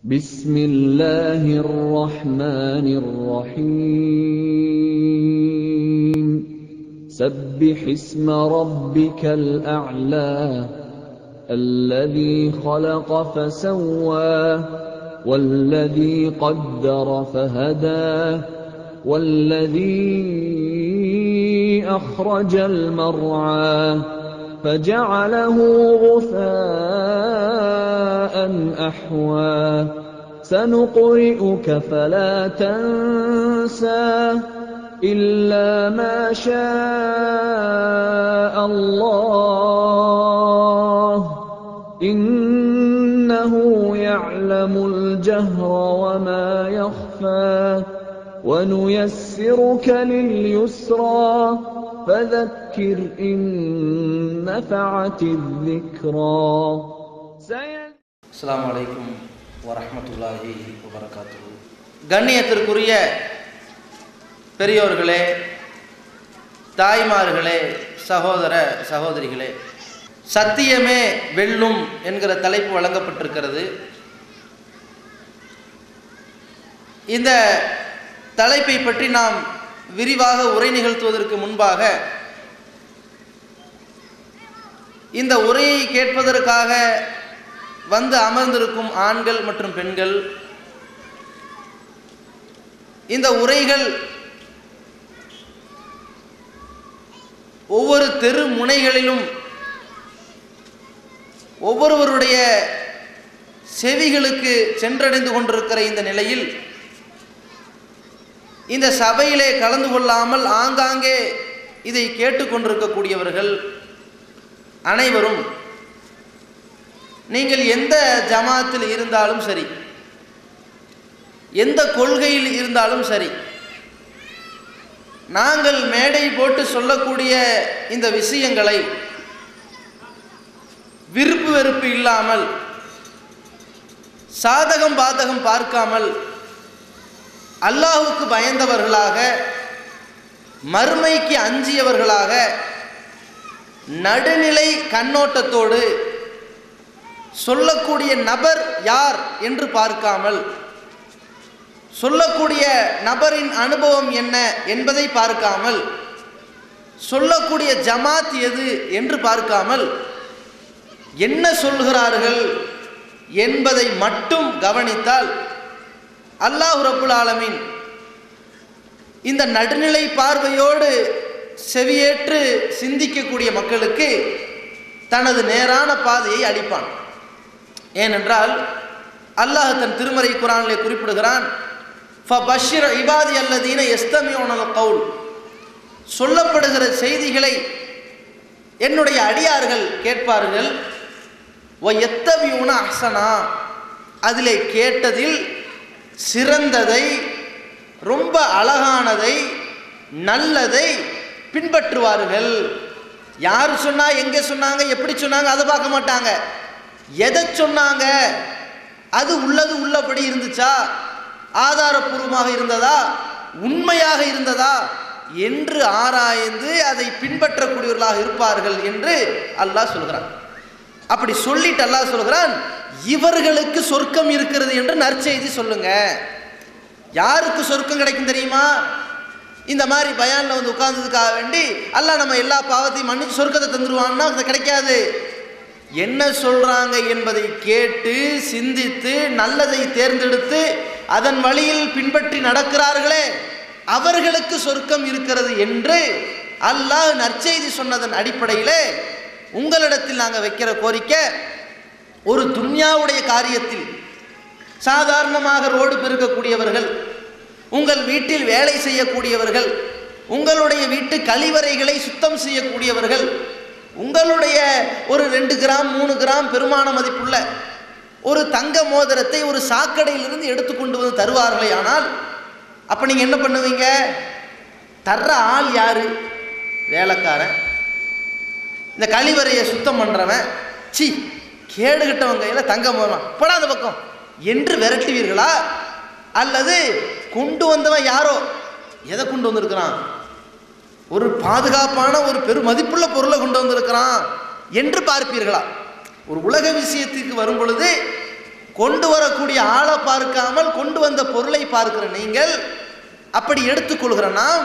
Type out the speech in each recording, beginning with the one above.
بسم الله الرحمن الرحيم سبح اسم ربك الأعلى الذي خلق فسوى والذي قدر فهدى والذي أخرج المرعى فجعله غثاء أحوى سنقرئك فلا تنسى إلا ما شاء الله إنه يعلم الجهر وما يخفى ونيسرك لليسرى فذكر إن نفعت الذكرى سيد அஸ்ஸலாமு அலைக்கும் வரஹ்மத்துல்லாஹி வபரகாத்துஹு கண்ணியத்திற்குரிய பெரியோர்களே தாய்மார்களே சகோதர சகோதரிகளே சத்தியமே வெல்லும் என்கிற தலைப்பு வழங்கப்பட்டிருக்கிறது இந்த தலைப்பை பற்றி நாம் விரிவாக உரை நிகழ்த்துவதற்கு முன்பாக இந்த உரையை கேட்பதற்காக வந்து அமர்ந்திருக்கும் ஆண்கள் மற்றும் பெண்கள் இந்த உரைகள் ஒவ்வொரு தெரு முனைகளிலும் ஒவ்வொருவருடைய செவிகளுக்கு சென்றடைந்து கொண்டிருக்கிற இந்த நிலையில் இந்த சபையிலே கலந்து கொள்ளாமல் ஆங்காங்கே இதை கேட்டுக்கொண்டிருக்கக்கூடியவர்கள் அனைவரும் நீங்கள் எந்த ஜமாத்தில் இருந்தாலும் சரி எந்த கொள்கையில் இருந்தாலும் சரி நாங்கள் மேடை போட்டு சொல்லக்கூடிய இந்த விஷயங்களை விருப்பு வெறுப்பு இல்லாமல் சாதகம் பாதகம் பார்க்காமல் அல்லாஹுக்கு பயந்தவர்களாக மறுமைக்கு அஞ்சியவர்களாக நடுநிலை கண்ணோட்டத்தோடு சொல்லக்கூடிய நபர் யார் என்று பார்க்காமல் சொல்லக்கூடிய நபரின் அனுபவம் என்ன என்பதை பார்க்காமல் சொல்லக்கூடிய ஜமாத் எது என்று பார்க்காமல் என்ன சொல்கிறார்கள் என்பதை மட்டும் கவனித்தால் அல்லாஹ் ரபுல் ஆலமீன் இந்த நடுநிலை பார்வையோடு செவியேற்று சிந்திக்கக்கூடிய மக்களுக்கு தனது நேரான பாதையை அளிப்பான் ஏனென்றால் அல்லாஹ் தன் திருமறை குரானிலே குறிப்பிடுகிறான் ஃபபஷிர் இபாதி அல்லதீன எஸ்தமியோனல் கவுல் சொல்லப்படுகிற செய்திகளை என்னுடைய அடியார்கள் கேட்பார்கள் ஒ எத்தவியூன அசனா அதிலே கேட்டதில் சிறந்ததை ரொம்ப அழகானதை நல்லதை பின்பற்றுவார்கள் யார் சொன்னா எங்கே சொன்னாங்க எப்படி சொன்னாங்க அதை பார்க்க மாட்டாங்க எதை சொன்னாங்க அது உள்ளது உள்ளபடி இருந்துச்சா ஆதாரபூர்வமாக இருந்ததா உண்மையாக இருந்ததா என்று ஆராய்ந்து அதை பின்பற்றக்கூடியவர்களாக இருப்பார்கள் என்று அல்லாஹ் சொல்கிறான் அப்படி சொல்லிட்டு அல்லாஹ் சொல்கிறான் இவர்களுக்கு சொர்க்கம் இருக்கிறது என்று நற்செய்தி சொல்லுங்க யாருக்கு சொர்க்கம் கிடைக்கும் தெரியுமா இந்த மாதிரி பயானில் வந்து உட்கார்ந்ததுக்காக வேண்டி அல்லாஹ் நம்ம எல்லா பாவத்தையும் மன்னிச்சு சொர்க்கத்தை தந்துருவான்னா அது கிடைக்காது என்ன சொல்றாங்க என்பதை கேட்டு சிந்தித்து நல்லதை தேர்ந்தெடுத்து அதன் வழியில் பின்பற்றி நடக்கிறார்களே அவர்களுக்கு சொர்க்கம் இருக்கிறது என்று அல்லாஹ் நற்செய்தி சொன்னதன் அடிப்படையிலே உங்களிடத்தில் நாங்கள் வைக்கிற கோரிக்கை ஒரு துன்யாவுடைய காரியத்தில் சாதாரணமாக ரோடு பெருக்கக்கூடியவர்கள் உங்கள் வீட்டில் வேலை செய்யக்கூடியவர்கள் உங்களுடைய வீட்டு கழிவறைகளை சுத்தம் செய்யக்கூடியவர்கள் உங்களுடைய ஒரு ரெண்டு கிராம் மூணு கிராம் பெருமான மதிப்புள்ள ஒரு தங்க மோதிரத்தை ஒரு சாக்கடையிலிருந்து எடுத்துக்கொண்டு வந்து தருவார்களே ஆனால் அப்போ நீங்கள் என்ன பண்ணுவீங்க தர்ற ஆள் யாரு வேலைக்காரன் இந்த கழிவறையை சுத்தம் பண்ணுறவன் சி கேடுகிட்டவங்க கையில் தங்க மோதிரம் போடாத பக்கம் என்று விரட்டுவீர்களா அல்லது கொண்டு வந்தவன் யாரோ எதை கொண்டு வந்திருக்கிறான் ஒரு பாதுகாப்பான ஒரு பெரும் மதிப்புள்ள பொருளை கொண்டு வந்திருக்கிறான் என்று பார்ப்பீர்களா ஒரு உலக விஷயத்துக்கு வரும் பொழுது கொண்டு வரக்கூடிய ஆளை பார்க்காமல் கொண்டு வந்த பொருளை பார்க்கிற நீங்கள் அப்படி எடுத்துக்கொள்கிற நாம்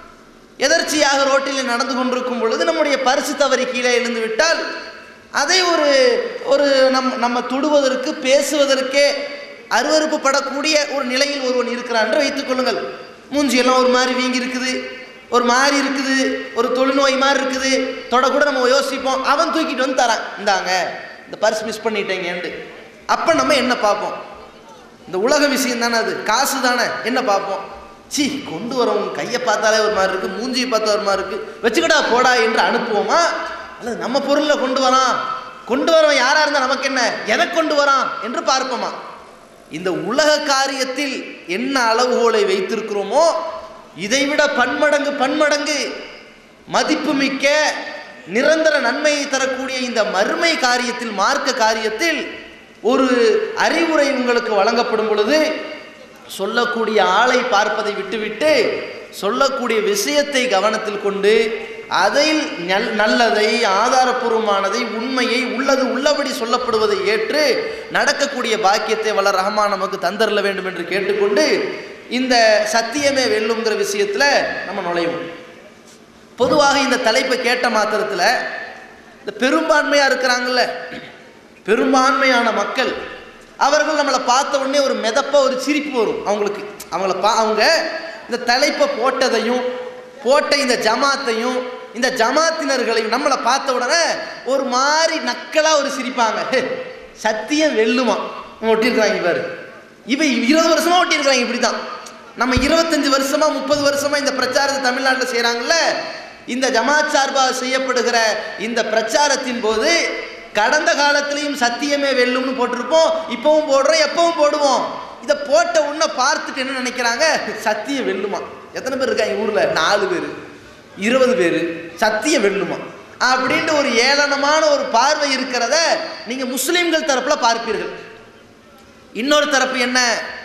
எதர்ச்சியாக ரோட்டில் நடந்து கொண்டிருக்கும் பொழுது நம்முடைய பரிசு தவறி கீழே எழுந்து விட்டால் அதை ஒரு ஒரு நம் நம்ம தொடுவதற்கு பேசுவதற்கே அருவருப்பு படக்கூடிய ஒரு நிலையில் ஒருவன் இருக்கிறான் என்று வைத்துக் கொள்ளுங்கள் மூஞ்சியெல்லாம் ஒரு மாதிரி வீங்கி இருக்குது ஒரு மாதிரி இருக்குது ஒரு தொழுநோய் மாதிரி இருக்குது தொட கூட நம்ம யோசிப்போம் அவன் தூக்கிட்டு வந்து தரான் இந்தாங்க இந்த பர்ஸ் மிஸ் பண்ணிட்டேங்கன்ட்டு அப்போ நம்ம என்ன பார்ப்போம் இந்த உலக விஷயம் தானே அது காசு தானே என்ன பார்ப்போம் சி கொண்டு வரவங்க கையை பார்த்தாலே ஒரு மாதிரி இருக்கு மூஞ்சியை பார்த்தா ஒரு மாதிரி இருக்கு வச்சுக்கடா போடா என்று அனுப்புவோமா அல்லது நம்ம பொருளை கொண்டு வரான் கொண்டு வரவன் யாரா இருந்தா நமக்கு என்ன எதை கொண்டு வரான் என்று பார்ப்போமா இந்த உலக காரியத்தில் என்ன அளவுகோலை வைத்திருக்கிறோமோ இதைவிட பன்மடங்கு பன்மடங்கு மதிப்புமிக்க நிரந்தர நன்மையை தரக்கூடிய இந்த மறுமை காரியத்தில் மார்க்க காரியத்தில் ஒரு அறிவுரை உங்களுக்கு வழங்கப்படும் பொழுது சொல்லக்கூடிய ஆளை பார்ப்பதை விட்டுவிட்டு சொல்லக்கூடிய விஷயத்தை கவனத்தில் கொண்டு அதில் நல் நல்லதை ஆதாரபூர்வமானதை உண்மையை உள்ளது உள்ளபடி சொல்லப்படுவதை ஏற்று நடக்கக்கூடிய பாக்கியத்தை வள ரஹ்மான் நமக்கு தந்தரல வேண்டும் என்று கேட்டுக்கொண்டு இந்த சத்தியமே வெல்லுங்கிற விஷயத்தில் நம்ம நுழைவோம் பொதுவாக இந்த தலைப்பை கேட்ட மாத்திரத்தில் இந்த பெரும்பான்மையாக இருக்கிறாங்கல்ல பெரும்பான்மையான மக்கள் அவர்கள் நம்மளை பார்த்த உடனே ஒரு மெதப்பா ஒரு சிரிப்பு வரும் அவங்களுக்கு அவங்கள பா அவங்க இந்த தலைப்பை போட்டதையும் போட்ட இந்த ஜமாத்தையும் இந்த ஜமாத்தினர்களையும் நம்மளை பார்த்த உடனே ஒரு மாதிரி நக்கலாக ஒரு சிரிப்பாங்க "ஹே, சத்தியம் வெல்லுமா அவங்க ஒட்டியிருக்கிறாங்க பாரு இவ இருபது வருஷமா ஒட்டியிருக்கிறாங்க இப்படி தான் நம்ம இருபத்தஞ்சு வருஷமா முப்பது வருஷமா இந்த பிரச்சாரத்தை தமிழ்நாட்டில் செய்கிறாங்கல்ல இந்த ஜமாத் சார்பாக செய்யப்படுகிற இந்த பிரச்சாரத்தின் போது கடந்த காலத்திலையும் சத்தியமே வெல்லும்னு போட்டிருப்போம் இப்பவும் போடுறோம் எப்பவும் போடுவோம் இதை போட்ட உடனே பார்த்துட்டு என்ன நினைக்கிறாங்க சத்தியம் வெல்லுமா எத்தனை பேர் இருக்காங்க ஊர்ல நாலு பேர் இருபது பேர் சத்தியம் வெல்லுமா அப்படின்ட்டு ஒரு ஏளனமான ஒரு பார்வை இருக்கிறத நீங்க முஸ்லிம்கள் தரப்புல பார்ப்பீர்கள் இன்னொரு தரப்பு என்ன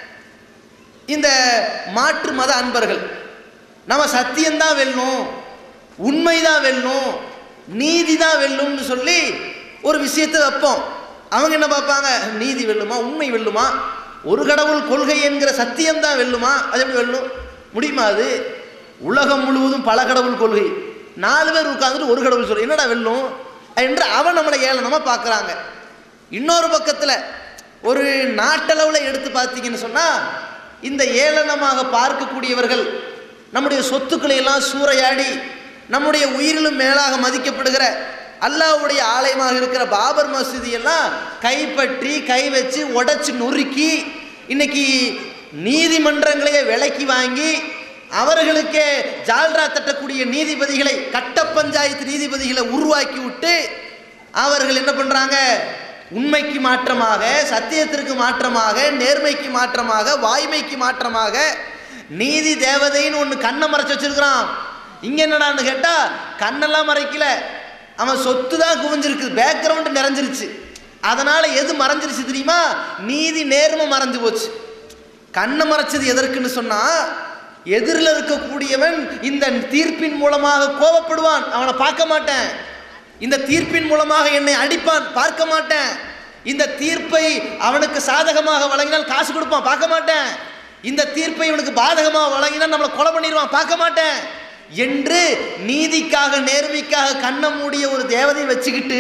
இந்த மாற்று மத அன்பர்கள் நம்ம சத்தியம்தான் வெல்லும் உண்மைதான் வெல்லும் நீதி தான் வெல்லும்னு சொல்லி ஒரு விஷயத்தை வைப்போம் அவங்க என்ன பார்ப்பாங்க நீதி வெல்லுமா உண்மை வெல்லுமா ஒரு கடவுள் கொள்கை என்கிற சத்தியம்தான் வெல்லுமா அது எப்படி வெல்லும் முடியுமா அது உலகம் முழுவதும் பல கடவுள் கொள்கை நாலு பேர் உட்காந்துட்டு ஒரு கடவுள் சொல்லு என்னடா வெல்லும் என்று அவன் நம்மளை ஏளனமா பார்க்குறாங்க இன்னொரு பக்கத்தில் ஒரு நாட்டளவில் எடுத்து பார்த்தீங்கன்னு சொன்னால் இந்த ஏளனமாக பார்க்கக்கூடியவர்கள் நம்முடைய சொத்துக்களை எல்லாம் சூறையாடி நம்முடைய உயிரிலும் மேலாக மதிக்கப்படுகிற அல்லாஹ்வுடைய ஆலயமாக இருக்கிற பாபர் மசூதி எல்லாம் கைப்பற்றி கை வச்சு உடைச்சு நொறுக்கி இன்னைக்கு நீதிமன்றங்களையே விலைக்கு வாங்கி அவர்களுக்கே ஜால்ரா தட்டக்கூடிய நீதிபதிகளை கட்ட பஞ்சாயத்து நீதிபதிகளை உருவாக்கி விட்டு அவர்கள் என்ன பண்றாங்க உண்மைக்கு மாற்றமாக சத்தியத்திற்கு மாற்றமாக நேர்மைக்கு மாற்றமாக வாய்மைக்கு மாற்றமாக நீதி தேவதைன்னு ஒன்று கண்ணை மறைச்சு வச்சிருக்கிறான் இங்க என்னடான்னு கேட்டா கண்ணெல்லாம் மறைக்கல அவன் சொத்து தான் குவிஞ்சிருக்கு பேக்ரவுண்ட் நிறைஞ்சிருச்சு அதனால எது மறைஞ்சிருச்சு தெரியுமா நீதி நேர்மை மறைஞ்சு போச்சு கண்ணை மறைச்சது எதற்குன்னு சொன்னா எதிரில் இருக்கக்கூடியவன் இந்த தீர்ப்பின் மூலமாக கோபப்படுவான் அவனை பார்க்க மாட்டேன் இந்த தீர்ப்பின் மூலமாக என்னை அடிப்பான் பார்க்க மாட்டேன் இந்த தீர்ப்பை அவனுக்கு சாதகமாக வழங்கினால் காசு கொடுப்பான் பார்க்க மாட்டேன் இந்த தீர்ப்பை இவனுக்கு பாதகமாக வழங்கினால் நம்மளை கொலை பண்ணிடுவான் பார்க்க மாட்டேன் என்று நீதிக்காக நேர்மைக்காக கண்ணை மூடிய ஒரு தேவதையை வச்சுக்கிட்டு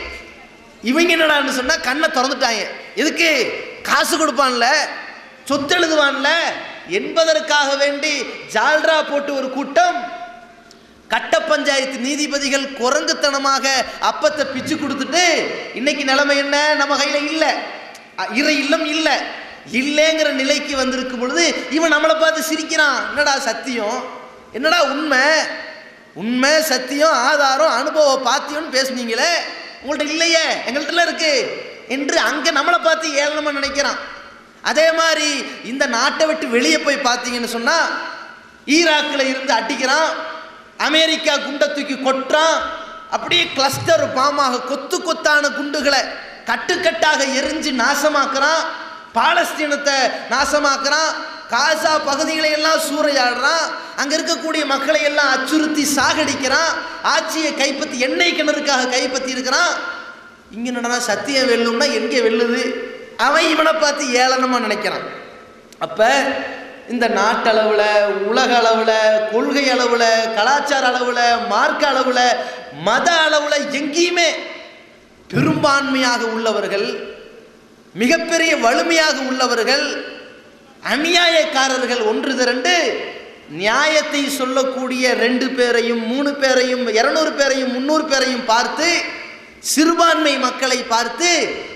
இவங்க என்னடான்னு சொன்னா கண்ணை திறந்துட்டாங்க எதுக்கு காசு கொடுப்பான்ல சொத்து எழுதுவான்ல என்பதற்காக வேண்டி ஜால்ரா போட்டு ஒரு கூட்டம் கட்ட பஞ்சாயத்து நீதிபதிகள் குரங்குத்தனமாக அப்பத்தை பிச்சு கொடுத்துட்டு இன்னைக்கு நிலைமை என்ன நம்ம கையில இல்ல அ, இறை இல்லம் இல்ல இல்லைங்கிற நிலைக்கு வந்திருக்கும் பொழுது இவன் நம்மளை பார்த்து சிரிக்கிறான் என்னடா சத்தியம் என்னடா உண்மை உண்மை சத்தியம் ஆதாரம் அனுபவம் பாத்தியம்னு பேசுனீங்களே உங்கள்ட்ட இல்லையே எங்கள்கிட்ட இருக்கு என்று அங்க நம்மளை பார்த்து ஏளனமா நினைக்கிறான் அதே மாதிரி இந்த நாட்டை விட்டு வெளியே போய் பார்த்தீங்கன்னு சொன்னா ஈராக்கில் இருந்து அடிக்கிறான் அமெரிக்கா குண்டை தூக்கி கொட்டுறான் அப்படியே கிளஸ்டர் பாமாக கொத்து கொத்தான குண்டுகளை கட்டுக்கட்டாக எரிஞ்சு நாசமாக்குறான் பாலஸ்தீனத்தை நாசமாக்குறான் காசா பகுதிகளை எல்லாம் சூறையாடுறான் அங்க இருக்கக்கூடிய மக்களை எல்லாம் அச்சுறுத்தி சாகடிக்கிறான் ஆட்சியை கைப்பற்றி எண்ணெய் கிணறுக்காக கைப்பற்றி இருக்கிறான் இங்க என்னடா சத்தியம் வெல்லும்னா எங்கே வெல்லுது அவன் இவனை பார்த்து ஏளனமா நினைக்கிறான் அப்ப இந்த நாட்டளவுல உலக அளவுல கொள்கை அளவுல கலாச்சார அளவுல மார்க்க அளவுல மத அளவுல எங்கேயுமே பெரும்பான்மையாக உள்ளவர்கள் மிகப்பெரிய வலிமையாக உள்ளவர்கள் அநியாயக்காரர்கள் ஒன்று திரண்டு நியாயத்தை சொல்லக்கூடிய ரெண்டு பேரையும் மூணு பேரையும் இருநூறு பேரையும் முந்நூறு பேரையும் பார்த்து சிறுபான்மை மக்களை பார்த்து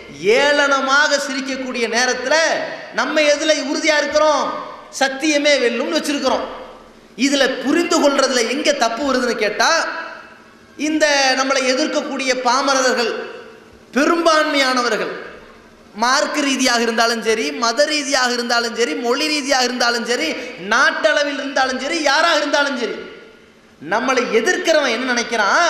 ஏளனமாக சிரிக்கக்கூடிய நேரத்தில் நம்ம எதுல உறுதியா இருக்கிறோம் சத்தியமே வெல்லும்னு வச்சிருக்கிறோம் இதுல புரிந்து கொள்றதுல எங்க தப்பு வருதுன்னு கேட்டா இந்த நம்மளை எதிர்க்கக்கூடிய பாமரர்கள் பெரும்பான்மையானவர்கள் மார்க்க ரீதியாக இருந்தாலும் சரி மத ரீதியாக இருந்தாலும் சரி மொழி ரீதியாக இருந்தாலும் சரி நாட்டளவில் இருந்தாலும் சரி யாராக இருந்தாலும் சரி நம்மளை எதிர்க்கிறவன் என்ன நினைக்கிறான்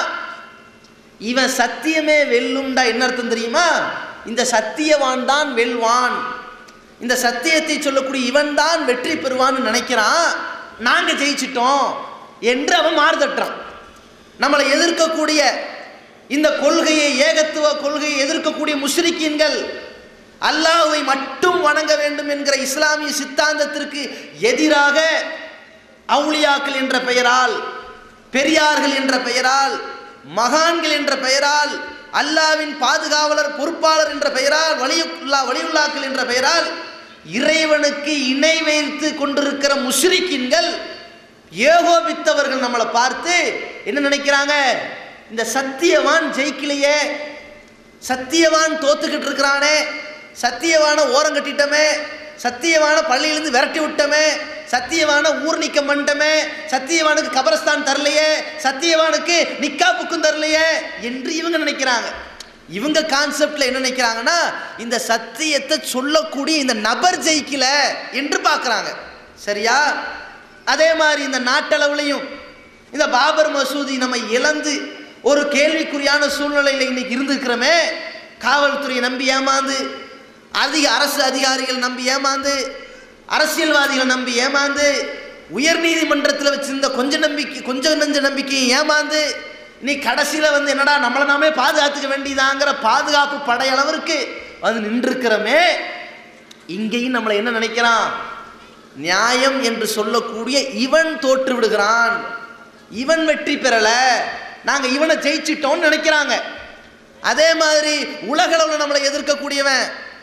இவன் சத்தியமே வெல்லும்டா என்ன அர்த்தம் தெரியுமா இந்த சத்தியவான் தான் வெல்வான் இந்த சத்தியத்தை சொல்லக்கூடிய இவன் தான் வெற்றி பெறுவான்னு நினைக்கிறான் நாங்க ஜெயிச்சிட்டோம் என்று அவன் மாறுதட்டுறான் நம்மளை எதிர்க்கக்கூடிய இந்த கொள்கையை ஏகத்துவ கொள்கையை எதிர்க்கக்கூடிய முஸ்லிக்கீன்கள் அல்லாஹ்வை மட்டும் வணங்க வேண்டும் என்கிற இஸ்லாமிய சித்தாந்தத்திற்கு எதிராக அவுளியாக்கள் என்ற பெயரால் பெரியார்கள் என்ற பெயரால் மகான்கள் என்ற பெயரால் அல்லாவின் பாதுகாவலர் பொறுப்பாளர் என்ற பெயரால் வலியுல்லா வலியுல்லாக்கள் என்ற பெயரால் இறைவனுக்கு இணை வைத்து கொண்டிருக்கிற முஷ்ரிக்கின்கள் ஏகோபித்தவர்கள் நம்மளை பார்த்து என்ன நினைக்கிறாங்க இந்த சத்தியவான் ஜெயிக்கலையே சத்தியவான் தோத்துக்கிட்டு இருக்கிறானே சத்தியவான ஓரம் கட்டிட்டமே சத்தியவான பள்ளியிலிருந்து விரட்டி விட்டமே சத்தியவான ஊர் நிக்கம் பண்ணிட்டமே சத்தியவானுக்கு கபரஸ்தான் தரலையே சத்தியவானுக்கு நிக்கா புக்கும் தரலையே என்று இவங்க நினைக்கிறாங்க இவங்க கான்செப்ட்ல என்ன நினைக்கிறாங்கன்னா இந்த சத்தியத்தை சொல்லக்கூடிய இந்த நபர் ஜெயிக்கல என்று பார்க்கறாங்க சரியா அதே மாதிரி இந்த நாட்டளவுலையும் இந்த பாபர் மசூதி நம்ம இழந்து ஒரு கேள்விக்குறியான சூழ்நிலையில் இன்னைக்கு இருந்திருக்கிறோமே காவல்துறையை நம்பி ஏமாந்து அதிக அரசு அதிகாரிகள் நம்பி ஏமாந்து அரசியல்வாதிகள் நம்பி ஏமாந்து உயர் நீதிமன்றத்தில் வச்சிருந்த கொஞ்ச நம்பிக்கை கொஞ்சம் நெஞ்ச நம்பிக்கையை ஏமாந்து நீ கடைசியில் வந்து என்னடா நம்மளை நாமே பாதுகாத்துக்க வேண்டியதாங்கிற பாதுகாப்பு படையளவிற்கு வந்து நின்றுக்கிறோமே இங்கேயும் நம்மளை என்ன நினைக்கிறான் நியாயம் என்று சொல்லக்கூடிய இவன் தோற்று விடுகிறான் இவன் வெற்றி பெறல நாங்க இவனை ஜெயிச்சிட்டோம்னு நினைக்கிறாங்க அதே மாதிரி உலகளவில் நம்மளை எதிர்க்கக்கூடியவன்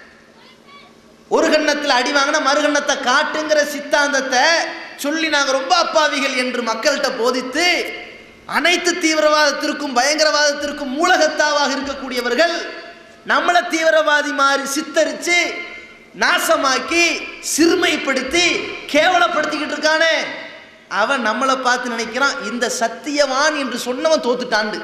ஒரு கண்ணத்தில் அடி வாங்கினா மறுகண்ணத்தை காட்டுங்கிற சித்தாந்தத்தை சொல்லி நாங்க ரொம்ப அப்பாவிகள் என்று மக்கள்கிட்ட போதித்து அனைத்து தீவிரவாதத்திற்கும் பயங்கரவாதத்திற்கும் மூலகத்தாவாக இருக்கக்கூடியவர்கள் நம்மளை தீவிரவாதி மாதிரி சித்தரிச்சு நாசமாக்கி சிறுமைப்படுத்தி கேவலப்படுத்திக்கிட்டு இருக்கானே அவன் நம்மளை பார்த்து நினைக்கிறான் இந்த சத்தியவான் என்று சொன்னவன் தோத்துட்டாண்டு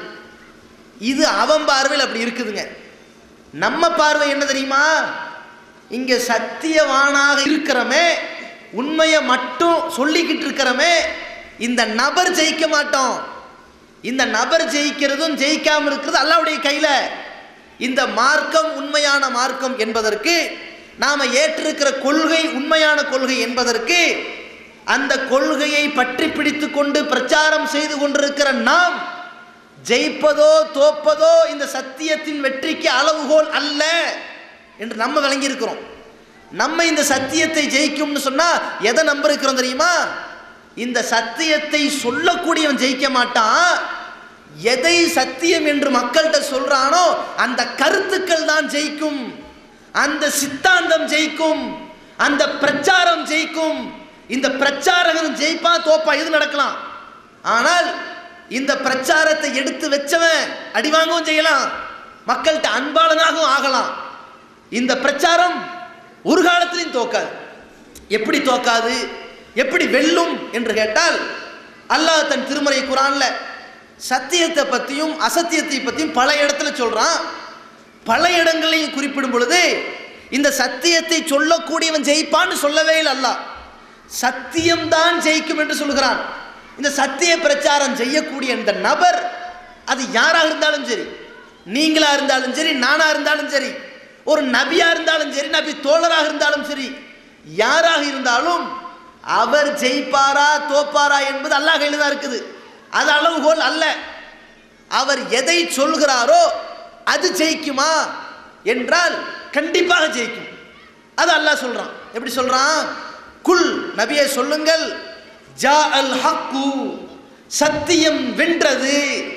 இது அவன் பார்வையில் அப்படி இருக்குதுங்க நம்ம பார்வை என்ன தெரியுமா இங்க சத்தியவானாக இருக்கிறமே உண்மையை மட்டும் சொல்லிக்கிட்டு இருக்கிறமே இந்த நபர் ஜெயிக்க மாட்டோம் இந்த நபர் ஜெயிக்கிறதும் ஜெயிக்காம இருக்கிறது அல்லாவுடைய கையில இந்த மார்க்கம் உண்மையான மார்க்கம் என்பதற்கு நாம ஏற்றிருக்கிற கொள்கை உண்மையான கொள்கை என்பதற்கு அந்த கொள்கையை பற்றி பிடித்து கொண்டு பிரச்சாரம் செய்து கொண்டிருக்கிற நாம் ஜெயிப்பதோ தோப்பதோ இந்த சத்தியத்தின் வெற்றிக்கு அளவுகோல் அல்ல என்று நம்ம விளங்கி இருக்கிறோம் நம்ம இந்த சத்தியத்தை ஜெயிக்கும்னு சொன்னா எதை நம்ப இருக்கிறோம் தெரியுமா இந்த சத்தியத்தை சொல்லக்கூடியவன் ஜெயிக்க மாட்டான் எதை சத்தியம் என்று மக்கள்கிட்ட சொல்றானோ அந்த கருத்துக்கள் தான் ஜெயிக்கும் அந்த சித்தாந்தம் ஜெயிக்கும் அந்த பிரச்சாரம் ஜெயிக்கும் இந்த பிரச்சாரகன் ஜெயிப்பா தோப்பா எது நடக்கலாம் ஆனால் இந்த பிரச்சாரத்தை எடுத்து வச்சவன் அடிவாங்கவும் செய்யலாம் மக்கள்கிட்ட அன்பாளனாகவும் ஆகலாம் இந்த பிரச்சாரம் ஒரு காலத்திலையும் தோக்காது எப்படி தோக்காது எப்படி வெல்லும் என்று கேட்டால் அல்லாஹ் தன் திருமறை குரான்ல சத்தியத்தை பற்றியும் அசத்தியத்தை பற்றியும் பல இடத்துல சொல்றான் பல இடங்களையும் குறிப்பிடும் பொழுது இந்த சத்தியத்தை சொல்லக்கூடியவன் ஜெயிப்பான்னு சொல்லவே இல்லை அல்லாஹ் சத்தியம்தான் ஜெயிக்கும் என்று சொல்கிறான் இந்த சத்திய பிரச்சாரம் செய்யக்கூடிய இந்த நபர் அது யாராக இருந்தாலும் சரி நீங்களா இருந்தாலும் சரி நானா இருந்தாலும் சரி ஒரு நபியா இருந்தாலும் சரி நபி தோழராக இருந்தாலும் சரி யாராக இருந்தாலும் அவர் ஜெயிப்பாரா தோப்பாரா என்பது அல்லாஹ் கையில் தான் இருக்குது அது அளவுகோல் அல்ல அவர் எதை சொல்கிறாரோ அது ஜெயிக்குமா என்றால் கண்டிப்பாக ஜெயிக்கும் அது அல்லாஹ் சொல்றான் எப்படி சொல்றான் குல் நபியே சொல்லுங்கள் ஜா அல் ஹக்கு சத்தியம் வென்றது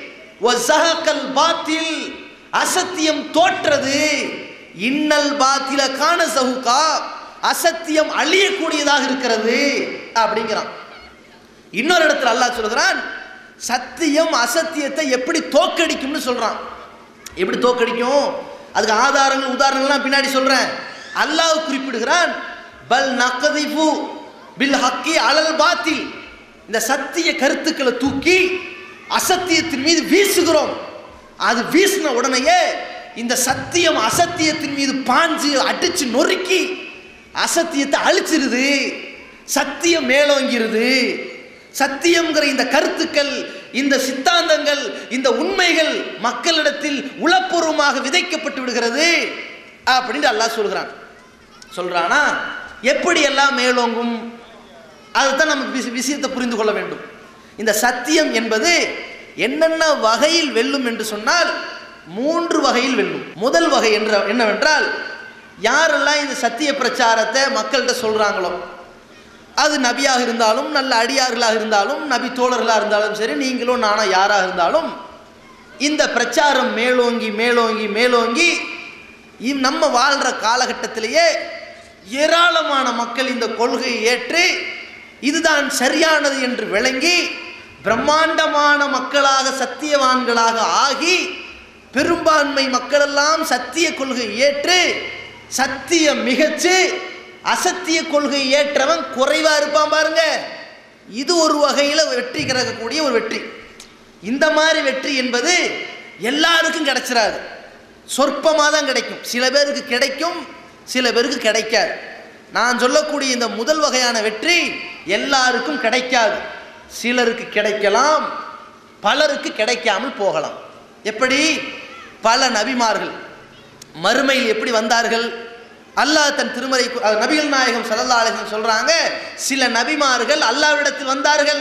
வஸஹகல் பாத்தில் அசத்தியம் தோற்றது இன்னல் பாத்தில காண சஹுகா அசத்தியம் அழியக்கூடியதாக இருக்கிறது அப்படிங்கிறான் இன்னொரு இடத்துல அல்லாஹ் சொல்கிறான் சத்தியம் அசத்தியத்தை எப்படி தோக்கடிக்கும்னு சொல்றான் எப்படி தோக்கடிக்கும் அதுக்கு ஆதாரங்கள் உதாரணங்கள்லாம் பின்னாடி சொல்றேன் அல்லாஹ் குறிப்பிடுகிறான் பல் நக்கதிஃபு பில் ஹக்கி அலல் பாத்தில் இந்த சத்திய கருத்துக்களை தூக்கி அசத்தியத்தின் மீது வீசுகிறோம் அது வீசின உடனேயே இந்த சத்தியம் அசத்தியத்தின் மீது பாஞ்சு அடிச்சு நொறுக்கி அசத்தியத்தை அழிச்சிருது சத்தியம் மேலோங்கிருது சத்தியம்ங்கிற இந்த கருத்துக்கள் இந்த சித்தாந்தங்கள் இந்த உண்மைகள் மக்களிடத்தில் உளப்பூர்வமாக விதைக்கப்பட்டு விடுகிறது அப்படின்னு அல்லாஹ் சொல்கிறான் சொல்றானா எப்படி எல்லாம் மேலோங்கும் அதுதான் நம்ம விஷ- விஷயத்தை புரிந்து கொள்ள வேண்டும் இந்த சத்தியம் என்பது என்னென்ன வகையில் வெல்லும் என்று சொன்னால் மூன்று வகையில் வெல்லும் முதல் வகை என்ற என்னவென்றால் யாரெல்லாம் இந்த சத்திய பிரச்சாரத்தை மக்கள்கிட்ட சொல்றாங்களோ அது நபியாக இருந்தாலும் நல்ல அடியார்களாக இருந்தாலும் நபி தோழர்களாக இருந்தாலும் சரி நீங்களும் நானும் யாராக இருந்தாலும் இந்த பிரச்சாரம் மேலோங்கி மேலோங்கி மேலோங்கி இம் நம்ம வாழ்கிற காலகட்டத்திலேயே ஏராளமான மக்கள் இந்த கொள்கையை ஏற்று இதுதான் சரியானது என்று விளங்கி பிரம்மாண்டமான மக்களாக சத்தியவான்களாக ஆகி பெரும்பான்மை மக்களெல்லாம் சத்திய கொள்கை ஏற்று சத்தியம் மிகச்சு அசத்திய கொள்கை ஏற்றவன் குறைவா இருப்பான் பாருங்க இது ஒரு வகையில் வெற்றி கிடக்கக்கூடிய ஒரு வெற்றி இந்த மாதிரி வெற்றி என்பது எல்லாருக்கும் கிடைச்சிராது சொற்பமாக தான் கிடைக்கும் சில பேருக்கு கிடைக்கும் சில பேருக்கு கிடைக்காது நான் சொல்லக்கூடிய இந்த முதல் வகையான வெற்றி எல்லாருக்கும் கிடைக்காது சிலருக்கு கிடைக்கலாம் பலருக்கு கிடைக்காமல் போகலாம் எப்படி பல நபிமார்கள் மறுமையில் எப்படி வந்தார்கள் அல்லாஹ் தன் திருமறை கு- அஹ் நபிகள் நாயகம் ஸல்லல்லாஹு அலைஹி வஸல்லம் சொல்றாங்க சில நபிமார்கள் அல்லாஹ்விடத்தில் வந்தார்கள்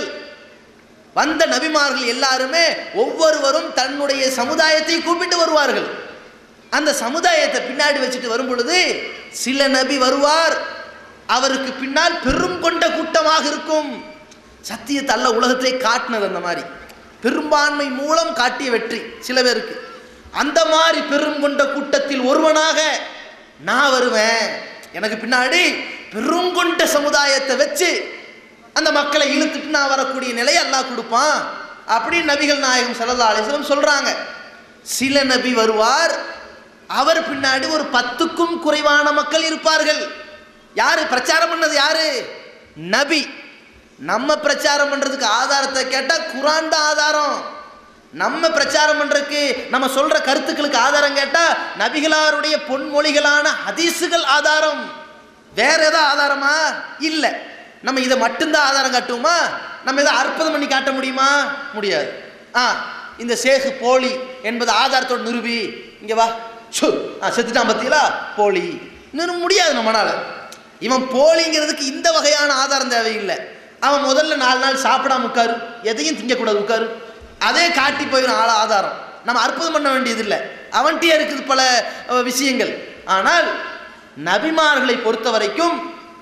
வந்த நபிமார்கள் எல்லாருமே ஒவ்வொருவரும் தன்னுடைய சமுதாயத்தை கூப்பிட்டு வருவார்கள் அந்த சமுதாயத்தை பின்னாடி வச்சுட்டு வரும் பொழுது சில நபி வருவார் அவருக்கு பின்னால் பெரும் கொண்ட கூட்டமாக இருக்கும் சத்தியத்தை அல்ல உலகத்திலே காட்டினது அந்த மாதிரி பெரும்பான்மை மூலம் காட்டிய வெற்றி சில பேருக்கு அந்த மாதிரி பெரும் கொண்ட கூட்டத்தில் ஒருவனாக நான் வருவேன் எனக்கு பின்னாடி பெருங்கொண்ட சமுதாயத்தை வச்சு அந்த மக்களை இழுத்துட்டு நான் வரக்கூடிய நிலையை அல்லாஹ் கொடுப்பான் அப்படின்னு நபிகள் நாயகம் ஸல்லல்லாஹு அலைஹி வஸல்லம் சொல்றாங்க சில நபி வருவார் அவர் பின்னாடி ஒரு பத்துக்கும் குறைவான மக்கள் இருப்பார்கள் யாரு பிரச்சாரம் பண்ணது யாரு நபி நம்ம பிரச்சாரம் பண்றதுக்கு ஆதாரத்தை கேட்டா குரான் தான் ஆதாரம் நம்ம பிரச்சாரம் பண்றதுக்கு நம்ம சொல்ற கருத்துக்களுக்கு ஆதாரம் கேட்டா நபிகளாருடைய பொன்மொழிகளான ஹதீஸுகள் ஆதாரம் வேற ஏதாவது ஆதாரமா இல்லை நம்ம இதை மட்டும்தான் ஆதாரம் காட்டுவோமா நம்ம இதை அற்புதம் பண்ணி காட்ட முடியுமா முடியாது ஆ இந்த சேகு போலி என்பது ஆதாரத்தோட நிரூபி இங்க வா ஷு ஆ செத்துட்டான் பத்தியலா போலி இன்னும் முடியாது நம்மளால இவன் போலிங்கிறதுக்கு இந்த வகையான ஆதாரம் தேவையில்லை அவன் முதல்ல நாலு நாள் சாப்பிடாம உட்காரு எதையும் திங்கக்கூடாது உட்காரு அதே காட்டி போயிடும் ஆள ஆதாரம் நம்ம அற்புதம் பண்ண வேண்டியதில்லை அவன்கிட்டயே இருக்குது பல அஹ், விஷயங்கள் ஆனால் நபிமார்களை பொறுத்த வரைக்கும்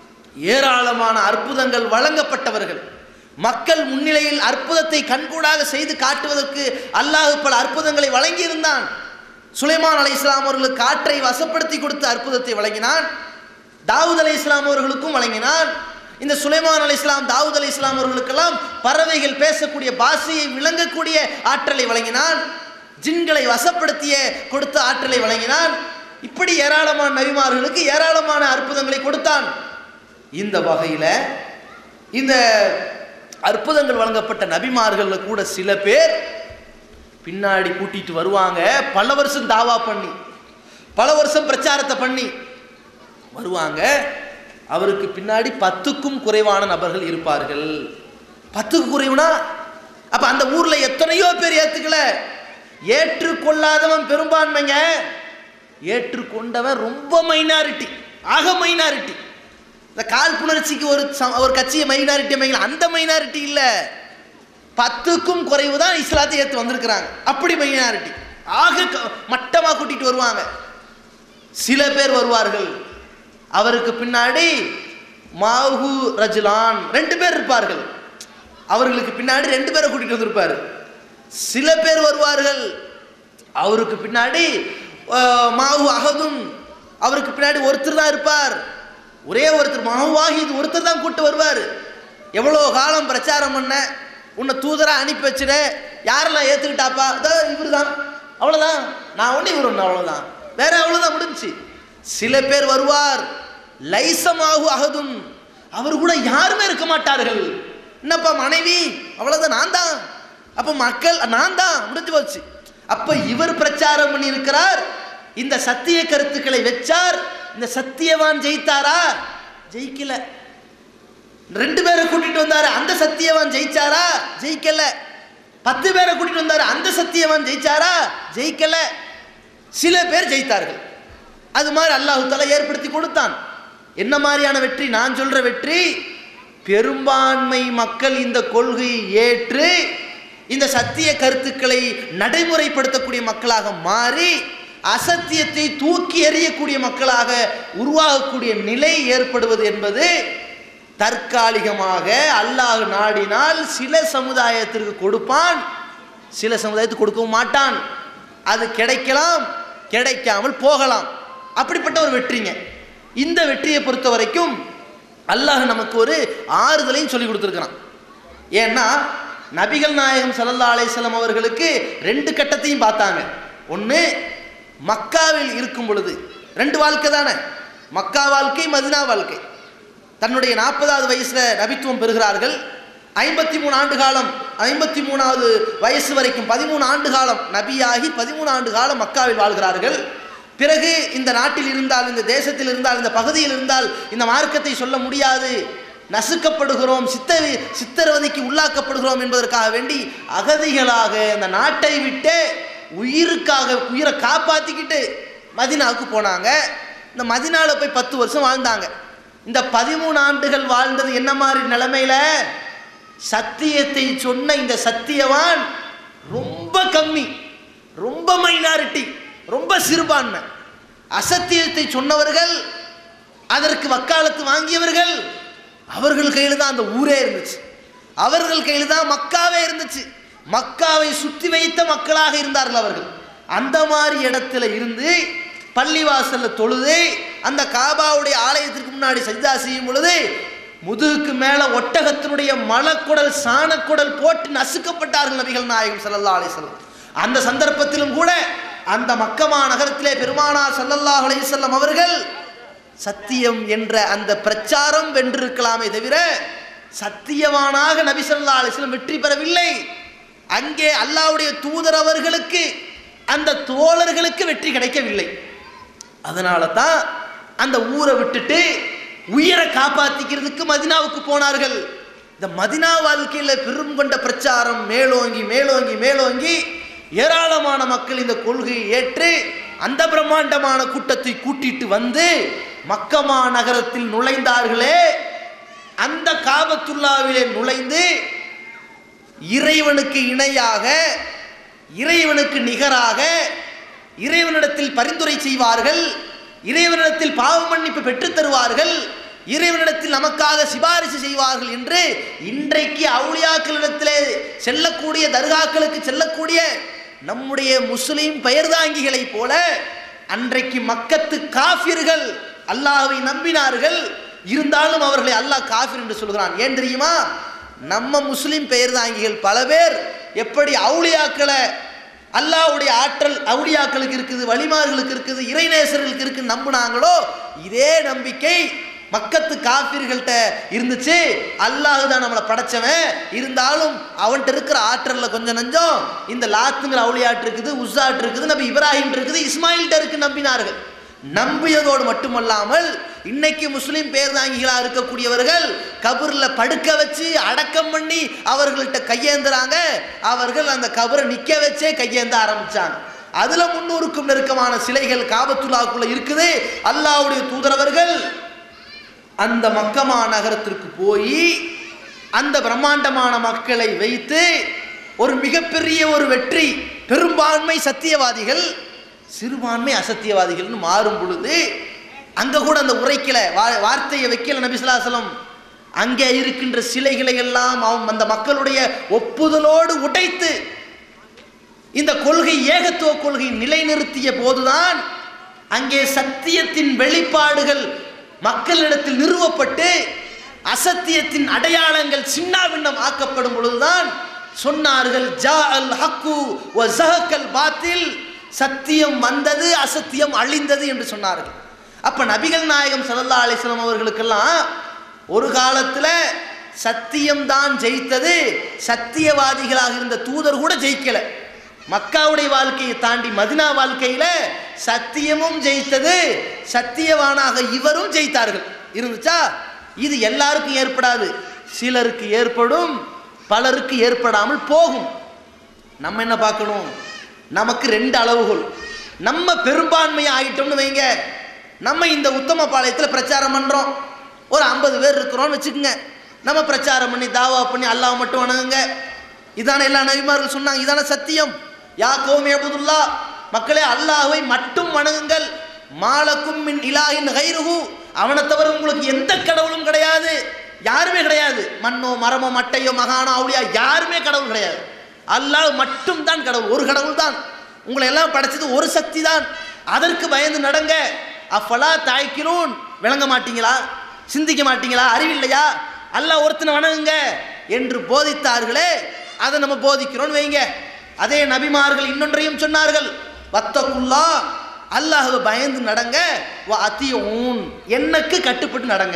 ஏராளமான அற்புதங்கள் வழங்கப்பட்டவர்கள் மக்கள் முன்னிலையில் அற்புதத்தை கண்கூடாக செய்து காட்டுவதற்கு அல்லாஹ் பல அற்புதங்களை வழங்கியிருந்தான் சுலைமான் அலை இஸ்லாம் அவர்களுக்கு காற்றை வசப்படுத்தி கொடுத்து அற்புதத்தை வழங்கினான் தாவூத் அலை இஸ்லாம் அவர்களுக்கும் வழங்கினான் இந்த சுலைமான் அலை இஸ்லாம் தாவூத் அலை இஸ்லாம் அவர்களுக்கெல்லாம் பறவைகள் பேசக்கூடிய பாஷையை விளங்கக்கூடிய ஆற்றலை வழங்கினான் ஜின்களை வசப்படுத்திய கொடுத்த ஆற்றலை வழங்கினான் இப்படி ஏராளமான நபிமார்களுக்கு ஏராளமான அற்புதங்களை கொடுத்தான் இந்த வகையில் இந்த அற்புதங்கள் வழங்கப்பட்ட நபிமார்கள்ல கூட சில பேர் பின்னாடி கூட்டிட்டு வருவாங்க பல வருஷம் தாவா பண்ணி பல வருஷம் பிரச்சாரத்தை பண்ணி வருவாங்க அவருக்கு பின்னாடி பத்துக்கும் குறைவான நபர்கள் இருப்பார்கள் பத்துக்கு குறைவுனா அப்ப அந்த ஊர்ல எத்தனையோ பேர் ஏத்துக்கல ஏற்றுக்கொள்ளாதவன் பெரும்பான்மைங்க ஏற்றுக்கொண்டவன் ரொம்ப மைனாரிட்டி ஆக மைனாரிட்டி இந்த காழ்ப்புணர்ச்சிக்கு ஒரு ச- ஒரு கட்சியை மைனாரிட்டி அமைக்கலாம் அந்த மைனாரிட்டி இல்லை பத்துக்கும் குறைவு தான் இஸ்லாத்தை ஏற்று வந்திருக்கிறாங்க அப்படி மைனாரிட்டி ஆக க- மட்டமா கூட்டிட்டு வருவாங்க சில பேர் வருவார்கள் அவருக்கு பின்னாடி மாஹு ரஜுலான் ரெண்டு பேர் இருப்பார்கள் அவர்களுக்கு பின்னாடி ரெண்டு பேரை கூட்டிட்டு வந்திருப்பாரு சில பேர் வருவார்கள் அவருக்கு பின்னாடி அஹ், மாஹு அகதும் அவருக்கு பின்னாடி ஒருத்தர் தான் இருப்பார் ஒரே ஒருத்தர் மாஹு வாஹித் ஒருத்தர் தான் கூட்டு வருவார் எவ்வளோ காலம் பிரச்சாரம் பண்ண உன்னை தூதரா அனுப்பி வச்சிட யாரெல்லாம் ஏத்துக்கிட்டாப்பா இதோ இவர் தான் அவ்வளோதான் நான் ஒன்று இவர் ஒன்று அவ்வளோதான் வேற அவ்வளோதான் முடிஞ்சுச்சு சில பேர் வருவார் லைசமாகு அகதும் அவர் கூட யாருமே இருக்க மாட்டார்கள் என்னப்பா மனைவி அவ்வளோதான் நான் தான் அப்போ மக்கள் நான் தான் முடிஞ்சு போச்சு அப்ப இவர் பிரச்சாரம் பண்ணி இருக்கிறார் இந்த சத்திய கருத்துக்களை வச்சார் இந்த சத்தியவான் ஜெயித்தாரா ஜெயிக்கல ரெண்டு பேரை கூட்டிட்டு வந்தாரு அந்த சத்தியவான் ஜெயிச்சாரா ஜெயிக்கல பத்து பேரை கூட்டிட்டு வந்தாரு அந்த சத்தியவான் ஜெயிச்சாரா ஜெயிக்கல சில பேர் ஜெயித்தார்கள் அது மாதிரி அல்லாஹு தஆலா ஏற்படுத்தி கொடுத்தான் என்ன மாதிரியான வெற்றி நான் சொல்ற வெற்றி பெரும்பான்மை மக்கள் இந்த கொள்கையை ஏற்று இந்த சத்திய கருத்துக்களை நடைமுறைப்படுத்தக்கூடிய மக்களாக மாறி அசத்தியத்தை தூக்கி எறியக்கூடிய மக்களாக உருவாகக்கூடிய நிலை ஏற்படுவது என்பது தற்காலிகமாக அல்லாஹ் நாடினால் சில சமுதாயத்திற்கு கொடுப்பான் சில சமுதாயத்துக்கு கொடுக்கவும் மாட்டான் அது கிடைக்கலாம் கிடைக்காமல் போகலாம் அப்படிப்பட்ட ஒரு வெற்றிங்க இந்த வெற்றியை பொறுத்த வரைக்கும் அல்லாஹ் நமக்கு ஒரு ஆறுதலையும் சொல்லி கொடுத்துருக்கிறான் ஏன்னா நபிகள் நாயகம் ஸல்லல்லாஹு அலைஹி வஸல்லம் அவர்களுக்கு ரெண்டு கட்டத்தையும் பார்த்தாங்க ஒன்று மக்காவில் இருக்கும் பொழுது ரெண்டு வாழ்க்கை தானே மக்கா வாழ்க்கை மதினா வாழ்க்கை தன்னுடைய நாற்பதாவது வயசுல நபித்துவம் பெறுகிறார்கள் ஐம்பத்தி மூணு ஆண்டு காலம் ஐம்பத்தி மூணாவது வயசு வரைக்கும் பதிமூணு ஆண்டு காலம் நபியாகி பதிமூணு ஆண்டு காலம் மக்காவில் வாழ்கிறார்கள் பிறகு இந்த நாட்டில் இருந்தால் இந்த தேசத்தில் இருந்தால் இந்த பகுதியில் இருந்தால் இந்த மார்க்கத்தை சொல்ல முடியாது நசுக்கப்படுகிறோம் சித்த சித்திரவதைக்கு உள்ளாக்கப்படுகிறோம் என்பதற்காக வேண்டி அகதிகளாக இந்த நாட்டை விட்டு உயிருக்காக உயிரை காப்பாற்றிக்கிட்டு மதினாவுக்கு போனாங்க இந்த மதினாவில் போய் பத்து வருஷம் வாழ்ந்தாங்க இந்த பதிமூணு ஆண்டுகள் வாழ்ந்தது என்ன மாதிரி நிலைமையில சத்தியத்தை சொன்ன இந்த சத்தியவான் ரொம்ப கம்மி ரொம்ப மைனாரிட்டி ரொம்ப சிறுபான்மை அசத்தியத்தை சொன்னவர்கள் அதற்கு வக்காலத்து வாங்கியவர்கள் அவர்கள் கையில் தான் அந்த ஊரே இருந்துச்சு அவர்கள் கையில் தான் மக்காவே இருந்துச்சு மக்காவை சுத்தி வைத்த மக்களாக இருந்தார்கள் அவர்கள் அந்த மாதிரி இடத்துல இருந்து பள்ளிவாசல்ல தொழுது அந்த காபாவுடைய ஆலயத்திற்கு முன்னாடி சஜிதா செய்யும் பொழுது முதுகுக்கு மேல ஒட்டகத்தினுடைய மலக்குடல் சாணக்குடல் போட்டு நசுக்கப்பட்டார்கள் நபிகள் நாயகம் ஸல்லல்லாஹு அலைஹி வஸல்லம் அந்த சந்தர்ப்பத்திலும் கூட அந்த மக்கமா நகரத்திலே பெருமானார் ஸல்லல்லாஹு அலைஹி வஸல்லம் அவர்கள் சத்தியம் என்ற அந்த பிரச்சாரம் வென்றிருக்கலாமே தவிர சத்தியவானாக நபி ஸல்லல்லாஹு அலைஹி வஸல்லம் வெற்றி பெறவில்லை அங்கே அல்லாஹ்வுடைய தூதர் அவர்களுக்கு அந்த தோழர்களுக்கு வெற்றி கிடைக்கவில்லை அதனால தான் அந்த ஊரை விட்டுட்டு உயிரை காப்பாத்திக்கிறதுக்கு மதினாவுக்கு போனார்கள் இந்த மதினா வாழ்க்கையில பெரும் கொண்ட பிரச்சாரம் மேலோங்கி மேலோங்கி மேலோங்கி ஏராளமான மக்கள் இந்த கொள்கையை ஏற்று அந்த பிரம்மாண்டமான கூட்டத்தை கூட்டிட்டு வந்து மக்கமா நகரத்தில் நுழைந்தார்களே அந்த காபத்துல்லாவிலே நுழைந்து இறைவனுக்கு இணையாக இறைவனுக்கு நிகராக இறைவனிடத்தில் பரிந்துரை செய்வார்கள் இறைவனிடத்தில் பாவ மன்னிப்பு பெற்றுத் தருவார்கள் இறைவனிடத்தில் நமக்காக சிபாரிசு செய்வார்கள் என்று இன்றைக்கு அவுளியாக்களிடத்திலே செல்லக்கூடிய தர்காக்களுக்கு செல்லக்கூடிய நம்முடைய முஸ்லிம் பெயர்தாங்கிகளைப் போல அன்றைக்கு மக்கத்து காஃபிர்கள் அல்லாஹ்வை நம்பினார்கள் இருந்தாலும் அவர்களை அல்லாஹ் காஃபிர் என்று சொல்கிறான் ஏன் தெரியுமா நம்ம முஸ்லிம் பெயர்தாங்கிகள் பல பேர் எப்படி அவுளியாக்களை அல்லாஹ்வுடைய ஆற்றல் அவுளியாக்களுக்கு இருக்குது வழிமார்களுக்கு இருக்குது இறைநேசர்களுக்கு இருக்குன்னு நம்புனாங்களோ இதே நம்பிக்கை மக்கத்து காஃபிர்கள்ட்ட இருந்துச்சு அல்லாஹ் தான் நம்மளை படைச்சவன் இருந்தாலும் அவன்கிட்ட இருக்கிற ஆற்றல்ல கொஞ்சம் நஞ்சம் இந்த லாத்துங்கிற அவுளியாட்டு இருக்குது உஸ்ஸாட் இருக்குது நபி இப்ராஹிம் இருக்குது இஸ்மாயில்கிட்ட இருக்கு நம்பினார்கள் நம்பியதோடு மட்டுமல்லாமல் இன்னைக்கு முஸ்லிம் பேர்தாங்கிகளா இருக்கக்கூடியவர்கள் கபர்ல படுக்க வச்சு அடக்கம் பண்ணி அவர்கள்ட்ட கையேந்துறாங்க அவர்கள் அந்த கபரை நிக்க வச்சே கையேந்த ஆரம்பிச்சாங்க அதுல முன்னூறுக்கும் நெருக்கமான சிலைகள் காபத்துல்லாக்குள்ள இருக்குது அல்லாஹ்வுடைய தூதரவர்கள் அந்த மக்கமா நகரத்திற்கு போய் அந்த பிரம்மாண்டமான மக்களை வைத்து ஒரு மிகப்பெரிய ஒரு வெற்றி பெரும்பான்மை சத்தியவாதிகள் சிறுபான்மை அசத்தியவாதிகள்னு மாறும் பொழுது அங்க கூட அந்த உரைக்கல வா- வார்த்தையை வைக்கல நபிசுல்லாசலம் அங்கே இருக்கின்ற சிலைகளை எல்லாம் அவன் அந்த மக்களுடைய ஒப்புதலோடு உடைத்து இந்த கொள்கை ஏகத்துவ கொள்கை நிலைநிறுத்திய போதுதான் அங்கே சத்தியத்தின் வெளிப்பாடுகள் மக்களிடத்தில் நிறுவப்பட்டு அசத்தியத்தின் அடையாளங்கள் சின்னாபின்னம் ஆக்கப்படும் பொழுதுதான் சொன்னார்கள் ஜா அல் ஹக்கு வ ஸஹக்கல் பாத்தில் சத்தியம் வந்தது அசத்தியம் அழிந்தது என்று சொன்னார்கள் அப்ப நபிகள் நாயகம் ஸல்லல்லாஹு அலைஹி வஸல்லம் அவர்களுக்கெல்லாம் ஒரு காலத்துல சத்தியம்தான் ஜெயித்தது சத்தியவாதிகளாக இருந்த தூதர் கூட ஜெயிக்கல மக்காவுடைய வாழ்க்கையை தாண்டி மதினா வாழ்க்கையில சத்தியமும் ஜெயித்தது சத்தியவானாக இவரும் ஜெயித்தார்கள் இருந்துச்சா இது எல்லாருக்கும் ஏற்படாது சிலருக்கு ஏற்படும் பலருக்கு ஏற்படாமல் போகும் நம்ம என்ன பார்க்கணும் நமக்கு ரெண்டு அளவுகோல் நம்ம பெரும்பான்மையை ஆகிட்டோம்னு வைங்க நம்ம இந்த உத்தம பாளையத்தில் பிரச்சாரம் பண்ணுறோம் ஒரு ஐம்பது பேர் இருக்கிறோம்னு வச்சுக்கோங்க நம்ம பிரச்சாரம் பண்ணி தாவா பண்ணி அல்லாஹ் மட்டும் வணங்குங்க இதான எல்லா நபிமார்கள் சொன்னாங்க இதான சத்தியம் யா கோமி அபுதுல்லா மக்களே அல்லாஹ்வை மட்டும் வணங்குங்கள் மாலக்கும் மின் இலாஹின் கைருகு அவனை தவிர உங்களுக்கு எந்த கடவுளும் கிடையாது யாருமே கிடையாது மண்ணோ மரமோ மட்டையோ மகானோ அவளியா யாருமே கடவுள் கிடையாது அல்லாஹ் மட்டும் தான் கடவுள் ஒரு கடவுள் தான் உங்களை எல்லாம் படைச்சது ஒரு சக்தி தான் அதற்கு பயந்து நடங்க அஃபலா தாய்க்கிறோன் விளங்க மாட்டீங்களா சிந்திக்க மாட்டீங்களா அறிவில்லையா அல்லாஹ் ஒருத்தனை வணங்குங்க என்று போதித்தார்களே அதை நம்ம போதிக்கிறோம்னு வைங்க அதே நபிமார்கள் இன்னொன்றையும் சொன்னார்கள் வத்தகுல்லா அல்லாஹ்வை பயந்து நடங்க வ அத்தியூன் என்னக்கு கட்டுப்பட்டு நடங்க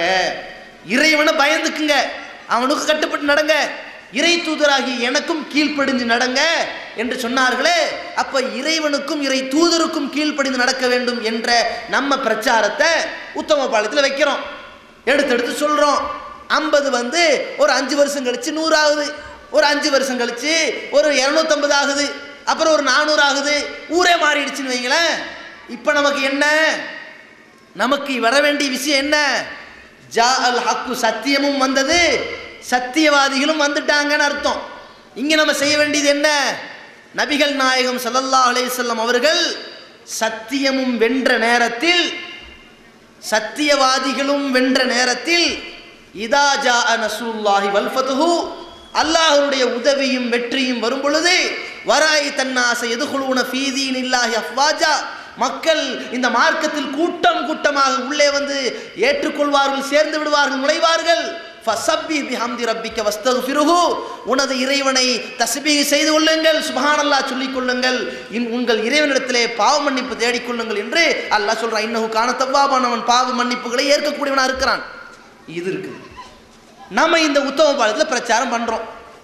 இறைவனை பயந்துக்குங்க அவனுக்கு கட்டுப்பட்டு நடங்க இறை தூதராகி எனக்கும் கீழ்ப்படிஞ்சு நடங்க என்று சொன்னார்களே அப்ப இறைவனுக்கும் இறை தூதருக்கும் கீழ்ப்படிந்து நடக்க வேண்டும் என்ற நம்ம பிரச்சாரத்தை உத்தம பாலத்தில் வைக்கிறோம் எடுத்து எடுத்து சொல்றோம் ஐம்பது வந்து ஒரு அஞ்சு வருஷம் கழிச்சு நூறு ஆகுது ஒரு அஞ்சு வருஷம் கழிச்சு ஒரு இரநூத்தம்பது ஆகுது அப்புறம் ஒரு நானூறு ஆகுது ஊரே மாறிடுச்சுன்னு வைங்களேன் இப்போ நமக்கு என்ன நமக்கு வர வேண்டிய விஷயம் என்ன ஜா அல் ஹக்கு சத்தியமும் வந்தது சத்தியவாதிகளும் வந்துட்டாங்கன்னு அர்த்தம் இங்க நம்ம செய்ய வேண்டியது என்ன நபிகள் நாயகம் ஸல்லல்லாஹு அலைஹி வஸல்லம் அவர்கள் சத்தியமும் வென்ற நேரத்தில் சத்தியவாதிகளும் வென்ற நேரத்தில் இதா ஜா நசூல்லாஹி வல்ஃபதுஹு அல்லாஹ்வுடைய உதவியும் வெற்றியும் வரும் பொழுது வராய் தன்னாசை எதுகுழுன ஃபீதீன் இல்லாஹி அஃப்வாஜா மக்கள் இந்த மார்க்கத்தில் கூட்டம் கூட்டமாக உள்ளே வந்து ஏற்றுக்கொள்வார்கள் சேர்ந்து விடுவார்கள் நுழைவார்கள் ஃபசப்பி பிஹம்தி ரப்பிக்க வஸ்தகுஃபிருஹு உனது இறைவனை தஸ்பீஹ் செய்து கொள்ளுங்கள் சுப்ஹானல்லாஹ் சொல்லிக் கொள்ளுங்கள் இன் உங்கள் இறைவனிடத்திலே பாவ மன்னிப்பு தேடிக் கொள்ளுங்கள் என்று அல்லாஹ் சொல்றான் இன்னஹு கான தவ்வாபானவன் பாவ மன்னிப்புகளை ஏற்கக்கூடியவனா இருக்கிறான் இது இருக்குது நம்ம இந்த உத்தம பாலத்தில் பிரச்சாரம் பண்றோம்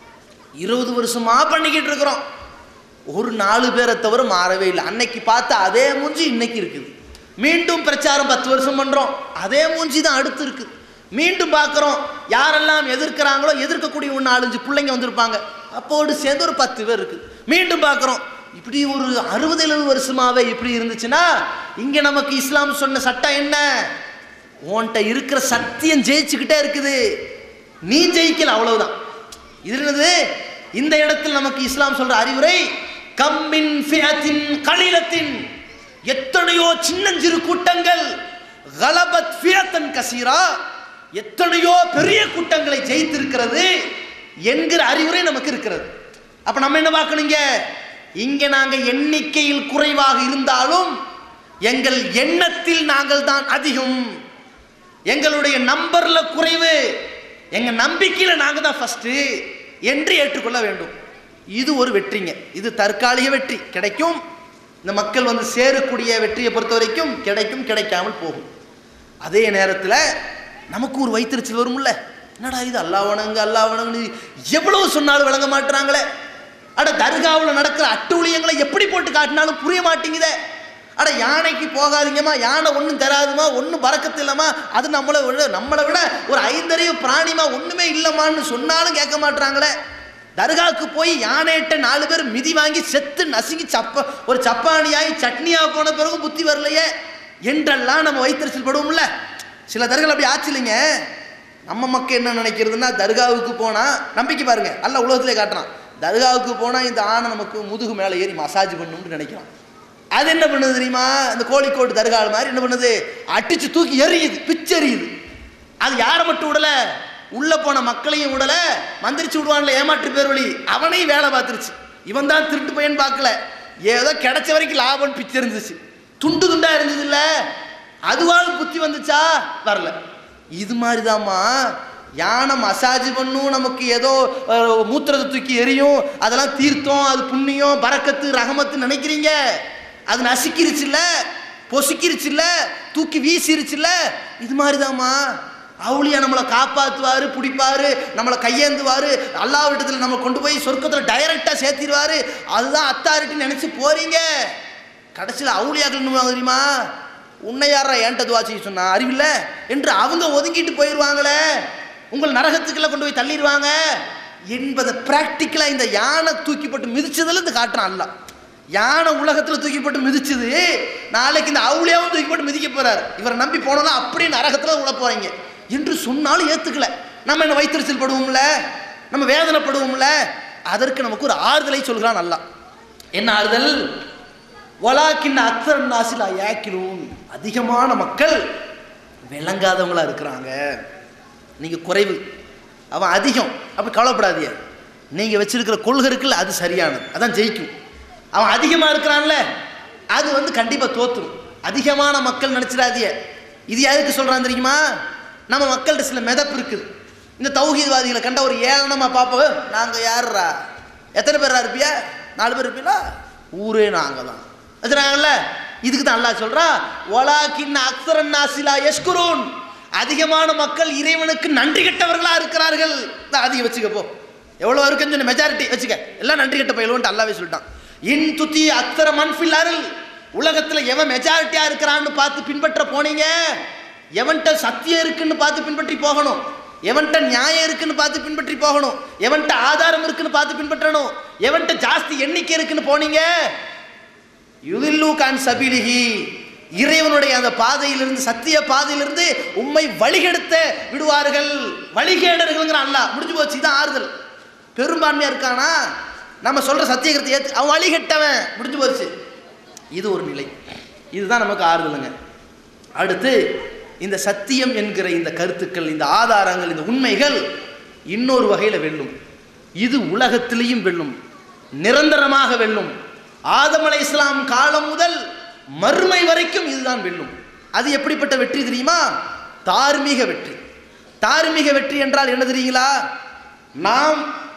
இருபது வருஷமா பண்ணிக்கிட்டு இருக்கிறோம் ஒரு நாலு பேரை தவிர மாறவே இல்லை அன்னைக்கு பார்த்த அதே மூஞ்சி இன்னைக்கு இருக்குது மீண்டும் பிரச்சாரம் பத்து வருஷம் பண்றோம் அதே மூஞ்சி தான் அடுத்து இருக்குது மீண்டும் பார்க்குறோம் யாரெல்லாம் எதிர்க்கிறாங்களோ எதிர்க்கக்கூடிய ஒரு நாலஞ்சு பிள்ளைங்க வந்திருப்பாங்க அப்போடு சேர்ந்து ஒரு பத்து பேர் இருக்குது மீண்டும் பார்க்குறோம் இப்படி ஒரு அறுபது எழுபது வருஷமாவே இப்படி இருந்துச்சுன்னா இங்க நமக்கு இஸ்லாம் சொன்ன சட்டம் என்ன உன்கிட்ட இருக்கிற சத்தியம் ஜெயிச்சுக்கிட்டே இருக்குது நீ ஜெயிக்கல அவ்வளவுதான் இது என்னது இந்த இடத்தில் நமக்கு இஸ்லாம் சொல்ற அறிவுரை கம்மின் ஃபியத்தின் கலிலத்தின் எத்தனையோ சின்னஞ்சிறு கூட்டங்கள் கலபத் ஃபியத்தன் கசீரா எத்தனையோ பெரிய கூட்டங்களை ஜெயித்திருக்கிறது என்கிற அறிவுரை நமக்கு இருக்கிறது அப்ப நம்ம என்ன பார்க்கணுங்க இங்க நாங்க எண்ணிக்கையில் குறைவாக இருந்தாலும் எங்கள் எண்ணத்தில் நாங்கள் தான் அதிகம் எங்களுடைய நம்பர்ல குறைவு எங்க நம்பிக்கையில நாங்க தான் ஃபர்ஸ்ட் என்று ஏற்றுக்கொள்ள வேண்டும் இது ஒரு வெற்றிங்க இது தற்காலிக வெற்றி கிடைக்கும் இந்த மக்கள் வந்து சேரக்கூடிய வெற்றியை பொறுத்த வரைக்கும் கிடைக்கும் கிடைக்காமல் போகும் அதே நேரத்தில் நமக்கு ஒரு வைத்திருச்சல் வரும்ல என்னடா இது அல்லா வணங்கு அல்லா வணங்கு எவ்வளவு சொன்னாலும் விளங்க மாட்டுறாங்களே அட தர்காவில் நடக்கிற அட்டூழியங்களை எப்படி போட்டு காட்டினாலும் புரிய மாட்டேங்குதே அட யானைக்கு போகாதீங்கம்மா யானை ஒன்றும் தராதுமா ஒன்றும் பறக்கத்து இல்லைம்மா அது நம்மளை விட நம்மளை விட ஒரு ஐந்தறிவு பிராணிமா ஒன்றுமே இல்லைம்மான்னு சொன்னாலும் கேட்க மாட்றாங்களே தர்காவுக்கு போய் யானையிட்ட நாலு பேர் மிதி வாங்கி செத்து நசுங்கி சப்ப ஒரு சப்பானியாகி சட்னியாக போன பிறகு புத்தி வரலையே என்றெல்லாம் நம்ம வைத்தறிச்சல் படுவோம்ல சில தர்கால் அப்படி ஆச்சு இல்லைங்க நம்ம மக்கள் என்ன நினைக்கிறதுன்னா தர்காவுக்கு போனால் நம்பிக்கை பாருங்க அல்ல உலகத்திலே காட்டுறான் தர்காவுக்கு போனால் இந்த ஆணை நமக்கு முதுகு மேலே ஏறி மசாஜ் பண்ணணும்னு நினைக்கிறான் அது என்ன பண்ணுது தெரியுமா இந்த கோழிக்கோட்டு தர்கால் மாதிரி என்ன பண்ணுது அடிச்சு தூக்கி எறியுது பிச்செறியுது அது யாரை மட்டும் விடல உள்ள போன மக்களையும் விடல மந்திரிச்சு விடுவான்ல ஏமாற்று பேர் வழி அவனையும் வேலை பார்த்துருச்சு இவன் தான் திருட்டு பையன் பார்க்கல ஏதோ கிடைச்ச வரைக்கும் லாபம் பிச்சு இருந்துச்சு துண்டு துண்டா இருந்தது இல்ல அதுவாலும் புத்தி வந்துச்சா வரல இது மாதிரிதாம்மா யானை மசாஜ் பண்ணும் நமக்கு ஏதோ அஹ், மூத்திரத்தை தூக்கி எரியும் அதெல்லாம் தீர்த்தம் அது புண்ணியம் பறக்கத்து ரகமத்து நினைக்கிறீங்க அது நசுக்கிருச்சுல்ல பொசுக்கிருச்சுல்ல தூக்கி வீசிருச்சுல்ல இது மாதிரிதாம்மா அவுளியா நம்மளை காப்பாத்துவாரு பிடிப்பாரு நம்மளை கையேந்துவாரு அல்லாவிடத்தில் நம்ம கொண்டு போய் சொர்க்கத்தில் டைரக்டாக சேர்த்திடுவாரு அதுதான் அத்தாரிட்டின்னு நினச்சி போறீங்க கடைசியில் அவுளியாக்கள் என்ன தெரியுமா உன்னை யாரா ஏன்ட்ட துவா செய்ய சொன்னா அறிவில்ல என்று அவங்க ஒதுங்கிட்டு போயிடுவாங்களே உங்கள் நரகத்துக்குள்ள கொண்டு போய் தள்ளிடுவாங்க என்பதை பிராக்டிக்கலாக இந்த யானை தூக்கி போட்டு மிதிச்சதுல இருந்து காட்டுறான் அல்ல யானை உலகத்தில் தூக்கி போட்டு மிதிச்சது நாளைக்கு இந்த அவுளியாவும் தூக்கி போட்டு மிதிக்க போறாரு இவரை நம்பி போனோம்னா அப்படியே நரகத்தில் உள்ள போறீங்க என்று சொன்னாலும் ஏத்துக்கல நம்ம என்ன வைத்தறிச்சல் படுவோம்ல நம்ம வேதனைப்படுவோம்ல அதற்கு நமக்கு ஒரு ஆறுதலை சொல்கிறான் அல்லாஹ் என்ன ஆறுதல் வலாக்கின் அக்தர் நாசிலா ஏக்கிலும் அதிகமான மக்கள் விளங்காதவங்களா இருக்கிறாங்க நீங்க குறைவு அவன் அதிகம் அப்ப கவலைப்படாதீங்க நீங்க வச்சிருக்கிற கொள்கை இருக்குல்ல அது சரியானது அதான் ஜெயிக்கும் அவன் அதிகமா இருக்கிறான்ல அது வந்து கண்டிப்பா தோத்துரும் அதிகமான மக்கள் நினைச்சிடாதீங்க இது எதுக்கு சொல்றான் தெரியுமா நம்ம மக்கள்கிட்ட சில மிதப்பு இருக்குது இந்த தௌஹீத்வாதிகளை கண்ட ஒரு ஏளனமா பார்ப்போம் நாங்க யாருடா எத்தனை பேரா இருப்பியா நாலு பேர் இருப்பீங்களா ஊரே நாங்க தான் வச்சுறாங்கல்ல இதுக்கு தான் அல்லாஹ் சொல்றா ஒலாக்கின் அக்சரன் நாசிலா யஷ்குரூன் அதிகமான மக்கள் இறைவனுக்கு நன்றி கெட்டவர்களா இருக்கிறார்கள் இந்த அதிகம் வச்சுக்க போ எவ்வளவு இருக்குன்னு சொன்ன மெஜாரிட்டி வச்சுக்க எல்லாம் நன்றி கெட்ட பயிலுவன்ட்டு அல்லாவே சொல்லிட்டான் இன் துத்தி அக்சர மன்ஃபில் அருள் உலகத்துல எவன் மெஜாரிட்டியா இருக்கிறான்னு பார்த்து பின்பற்ற போனீங்க எவன்கிட்ட சத்தியம் இருக்குன்னு பார்த்து பின்பற்றி போகணும் எவன்கிட்ட நியாயம் இருக்குன்னு பார்த்து பின்பற்றி போகணும் எவன்கிட்ட ஆதாரம் இருக்குன்னு பார்த்து பின்பற்றணும் எவன்கிட்ட ஜாஸ்தி எண்ணிக்கை இருக்குன்னு போனீங்க யுதில்லு கான் சபிலிஹி இறைவனுடைய அந்த பாதையிலிருந்து சத்திய பாதையிலிருந்து உம்மை வழிகெடுத்த விடுவார்கள் வழிகேடர்கள்ங்கிற அல்லாஹ் முடிஞ்சு போச்சு இதான் ஆறுதல் பெரும்பான்மையா இருக்கானா நம்ம சொல்ற சத்தியகரத்தை ஏத்து அவன் வழிகெட்டவன் முடிஞ்சு போச்சு இது ஒரு நிலை இதுதான் நமக்கு ஆறுதலுங்க அடுத்து இந்த சத்தியம் என்கிற இந்த கருத்துக்கள் இந்த ஆதாரங்கள் இந்த உண்மைகள் இன்னொரு வகையில் வெல்லும் இது உலகத்திலேயும் வெல்லும் நிரந்தரமாக வெல்லும் ஆதம் அலை இஸ்லாம் காலம் முதல் மறுமை வரைக்கும் இதுதான் வெல்லும் அது எப்படிப்பட்ட வெற்றி தெரியுமா தார்மீக வெற்றி தார்மீக வெற்றி என்றால் என்ன தெரியுங்களா நாம்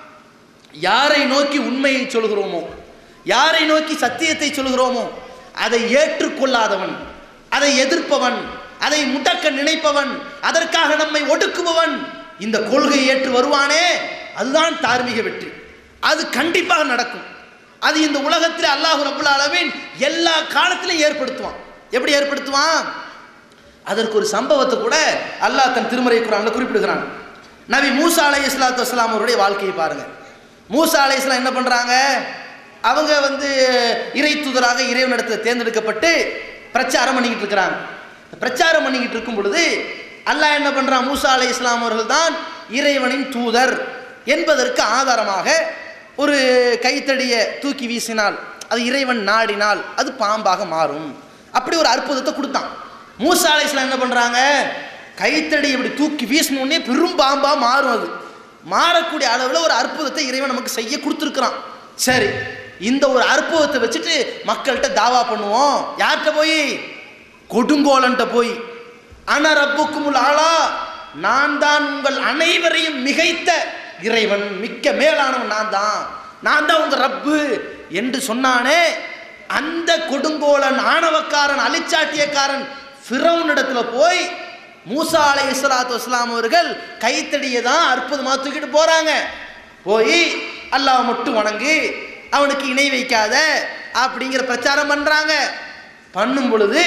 யாரை நோக்கி உண்மையை சொல்கிறோமோ யாரை நோக்கி சத்தியத்தை சொல்கிறோமோ அதை ஏற்றுக்கொள்ளாதவன் அதை எதிர்ப்பவன் அதை முடக்க நினைப்பவன் அதற்காக நம்மை ஒடுக்குபவன் இந்த கொள்கையை ஏற்று வருவானே அதுதான் தார்மீக வெற்றி அது கண்டிப்பாக நடக்கும் அது இந்த உலகத்தில் அல்லாஹ் ரபுல் ஆலமீன் எல்லா காலத்திலும் ஏற்படுத்துவான் எப்படி ஏற்படுத்துவான் அதற்கு ஒரு சம்பவத்தை கூட அல்லாஹ் தன் திருமறை குரான்ல குறிப்பிடுகிறான் நபி மூசா அலை இஸ்லாத்து வஸ்லாம் அவருடைய வாழ்க்கையை பாருங்க மூசா அலை இஸ்லாம் என்ன பண்றாங்க அவங்க வந்து இறை தூதராக இறைவனிடத்தில் தேர்ந்தெடுக்கப்பட்டு பிரச்சாரம் பண்ணிக்கிட்டு இருக்கிறாங்க பிரச்சாரம் பண்ணிக்கிட்டு இருக்கும் பொழுது அல்லாஹ் என்ன பண்றான் மூசா அலை இஸ்லாம் அவர்கள் தான் இறைவனின் தூதர் என்பதற்கு ஆதாரமாக ஒரு கைத்தடியை தூக்கி வீசினால் அது இறைவன் நாடினால் அது பாம்பாக மாறும் அப்படி ஒரு அற்புதத்தை கொடுத்தான் மூசா அலை இஸ்லாம் என்ன பண்றாங்க கைத்தடி இப்படி தூக்கி வீசினோடனே பெரும் பாம்பா மாறும் அது மாறக்கூடிய அளவில் ஒரு அற்புதத்தை இறைவன் நமக்கு செய்ய கொடுத்துருக்குறான் சரி இந்த ஒரு அற்புதத்தை வச்சுட்டு மக்கள்கிட்ட தாவா பண்ணுவோம் யார்கிட்ட போய் கொடுங்கோலன்ட்ட போய் அன ரப்புக்குமுல் ஆளா நான் தான் உங்கள் அனைவரையும் மிகைத்த இறைவன் மிக்க மேலானவன் நான் தான் நான் தான் உங்க ரப்பு என்று சொன்னானே அந்த கொடுங்கோலன் ஆணவக்காரன் அலிச்சாட்டியக்காரன் ஃபிரௌனிடத்துல போய் மூசா அலை இஸ்லாத்து வஸ்லாம் அவர்கள் கைத்தடியை தான் அற்புதமாக தூக்கிட்டு போறாங்க போய் அல்லாஹ் மட்டும் வணங்கு அவனுக்கு இணை வைக்காத அப்படிங்கிற பிரச்சாரம் பண்றாங்க பண்ணும் பொழுது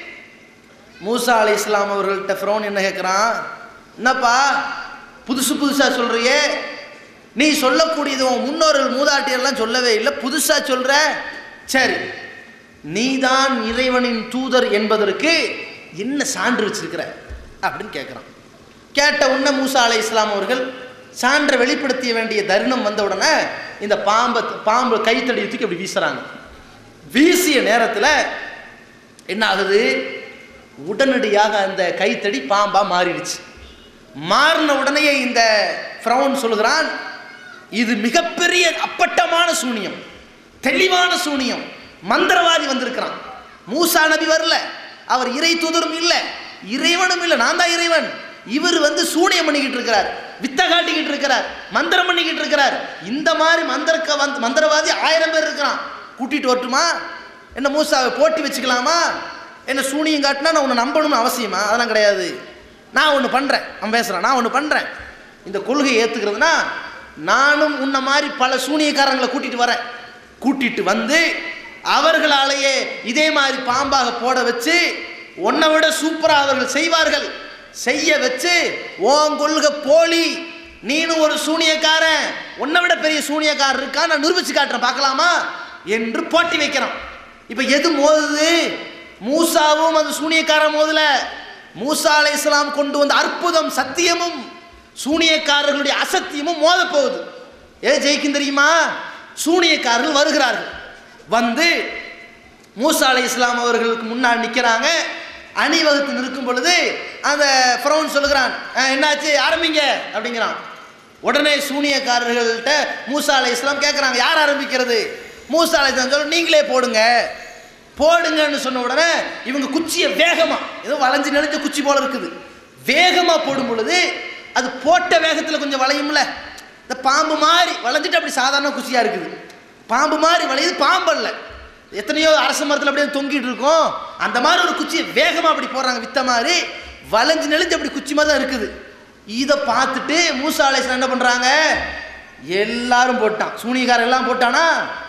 மூசா அலை இஸ்லாம் அவர்கள்ட்ட ஃப்ரோன் என்ன கேட்குறான் என்னப்பா புதுசு புதுசாக சொல்றியே நீ சொல்லக்கூடியது உன் முன்னோர்கள் மூதாட்டியெல்லாம் சொல்லவே இல்லை புதுசாக சொல்ற சரி நீதான் இறைவனின் தூதர் என்பதற்கு என்ன சான்று வச்சிருக்கிற அப்படின்னு கேட்குறான் கேட்ட உடனே மூசா அலை இஸ்லாம் அவர்கள் சான்றை வெளிப்படுத்திய வேண்டிய தருணம் வந்த உடனே இந்த பாம்பை பாம்பு கைத்தடியை தூக்கி அப்படி வீசுறாங்க வீசிய நேரத்தில் என்ன ஆகுது உடனடியாக அந்த கைத்தடி பாம்பா மாறிடுச்சு மாறின உடனே இந்த ஃப்ரௌன் சொல்லுகிறான் இது மிகப்பெரிய அப்பட்டமான சூனியம் தெளிவான சூனியம் மந்திரவாதி வந்திருக்கிறான் மூசா நபி வரல அவர் இறை தூதரும் இல்லை இறைவனும் இல்லை நான் தான் இறைவன் இவர் வந்து சூனியம் பண்ணிக்கிட்டு இருக்கிறார் வித்த காட்டிக்கிட்டு இருக்கிறார் மந்திரம் பண்ணிக்கிட்டு இருக்கிறார் இந்த மாதிரி மந்திரக்க வந்து மந்திரவாதி ஆயிரம் பேர் இருக்கிறான் கூட்டிட்டு வரட்டுமா என்ன மூசாவை போட்டி வச்சுக்கலாமா என்ன சூனியம் காட்டினா நான் உன்னை நம்பணும்னு அவசியமா அதெல்லாம் கிடையாது நான் ஒன்று பண்ணுறேன் அவன் பேசுகிறான் நான் ஒன்று பண்ணுறேன் இந்த கொள்கையை ஏற்றுக்கிறதுனா நானும் உன்னை மாதிரி பல சூனியக்காரங்களை கூட்டிட்டு வரேன் கூட்டிட்டு வந்து அவர்களாலேயே இதே மாதிரி பாம்பாக போட வச்சு உன்னை விட சூப்பராக அவர்கள் செய்வார்கள் செய்ய வச்சு ஓன் கொள்கை போலி நீனும் ஒரு சூனியக்காரன் உன்னை விட பெரிய சூனியக்காரர் இருக்கா நான் நிரூபிச்சு காட்டுறேன் பார்க்கலாமா என்று போட்டி வைக்கிறான் இப்போ எது மோதுது மூசாவும் அந்த சூனியக்காரன் மோதல மூசா அலை இஸ்லாம் கொண்டு வந்த அற்புதம் சத்தியமும் சூனியக்காரர்களுடைய அசத்தியமும் மோத போகுது ஏ ஜெயிக்கும் தெரியுமா சூனியக்காரர்கள் வருகிறார்கள் வந்து மூசா அலை இஸ்லாம் அவர்களுக்கு முன்னாடி நிற்கிறாங்க அணிவகுத்து நிற்கும் பொழுது அந்த ஃப்ரௌன் சொல்லுகிறான் "அஹ், என்னாச்சு ஆரம்பிங்க அப்படிங்கிறான் உடனே சூனியக்காரர்கள்ட்ட மூசா அலை இஸ்லாம் கேட்குறாங்க யார் ஆரம்பிக்கிறது மூசா அலை இஸ்லாம் சொல்ல நீங்களே போடுங்க போடுங்கன்னு சொன்ன உடனே இவங்க குச்சியை வேகமா ஏதோ வளைஞ்சு நெளிஞ்ச குச்சி போல இருக்குது வேகமா போடும் பொழுது அது போட்ட வேகத்தில் கொஞ்சம் வளையும்ல இந்த பாம்பு மாதிரி வளைஞ்சிட்டு அப்படி சாதாரண குச்சியா இருக்குது பாம்பு மாதிரி வளையுது பாம்பு அல்ல எத்தனையோ அரச மரத்தில் அப்படியே தொங்கிட்டு இருக்கும் அந்த மாதிரி ஒரு குச்சியை வேகமா அப்படி போடுறாங்க வித்த மாதிரி வளைஞ்சு நெளிஞ்சு அப்படி குச்சி மாதிரி தான் இருக்குது இதை பார்த்துட்டு மூசா அலைஸ்லாம் என்ன பண்றாங்க எல்லாரும் போட்டான் சூனியக்காரர் எல்லாம் போட்டானா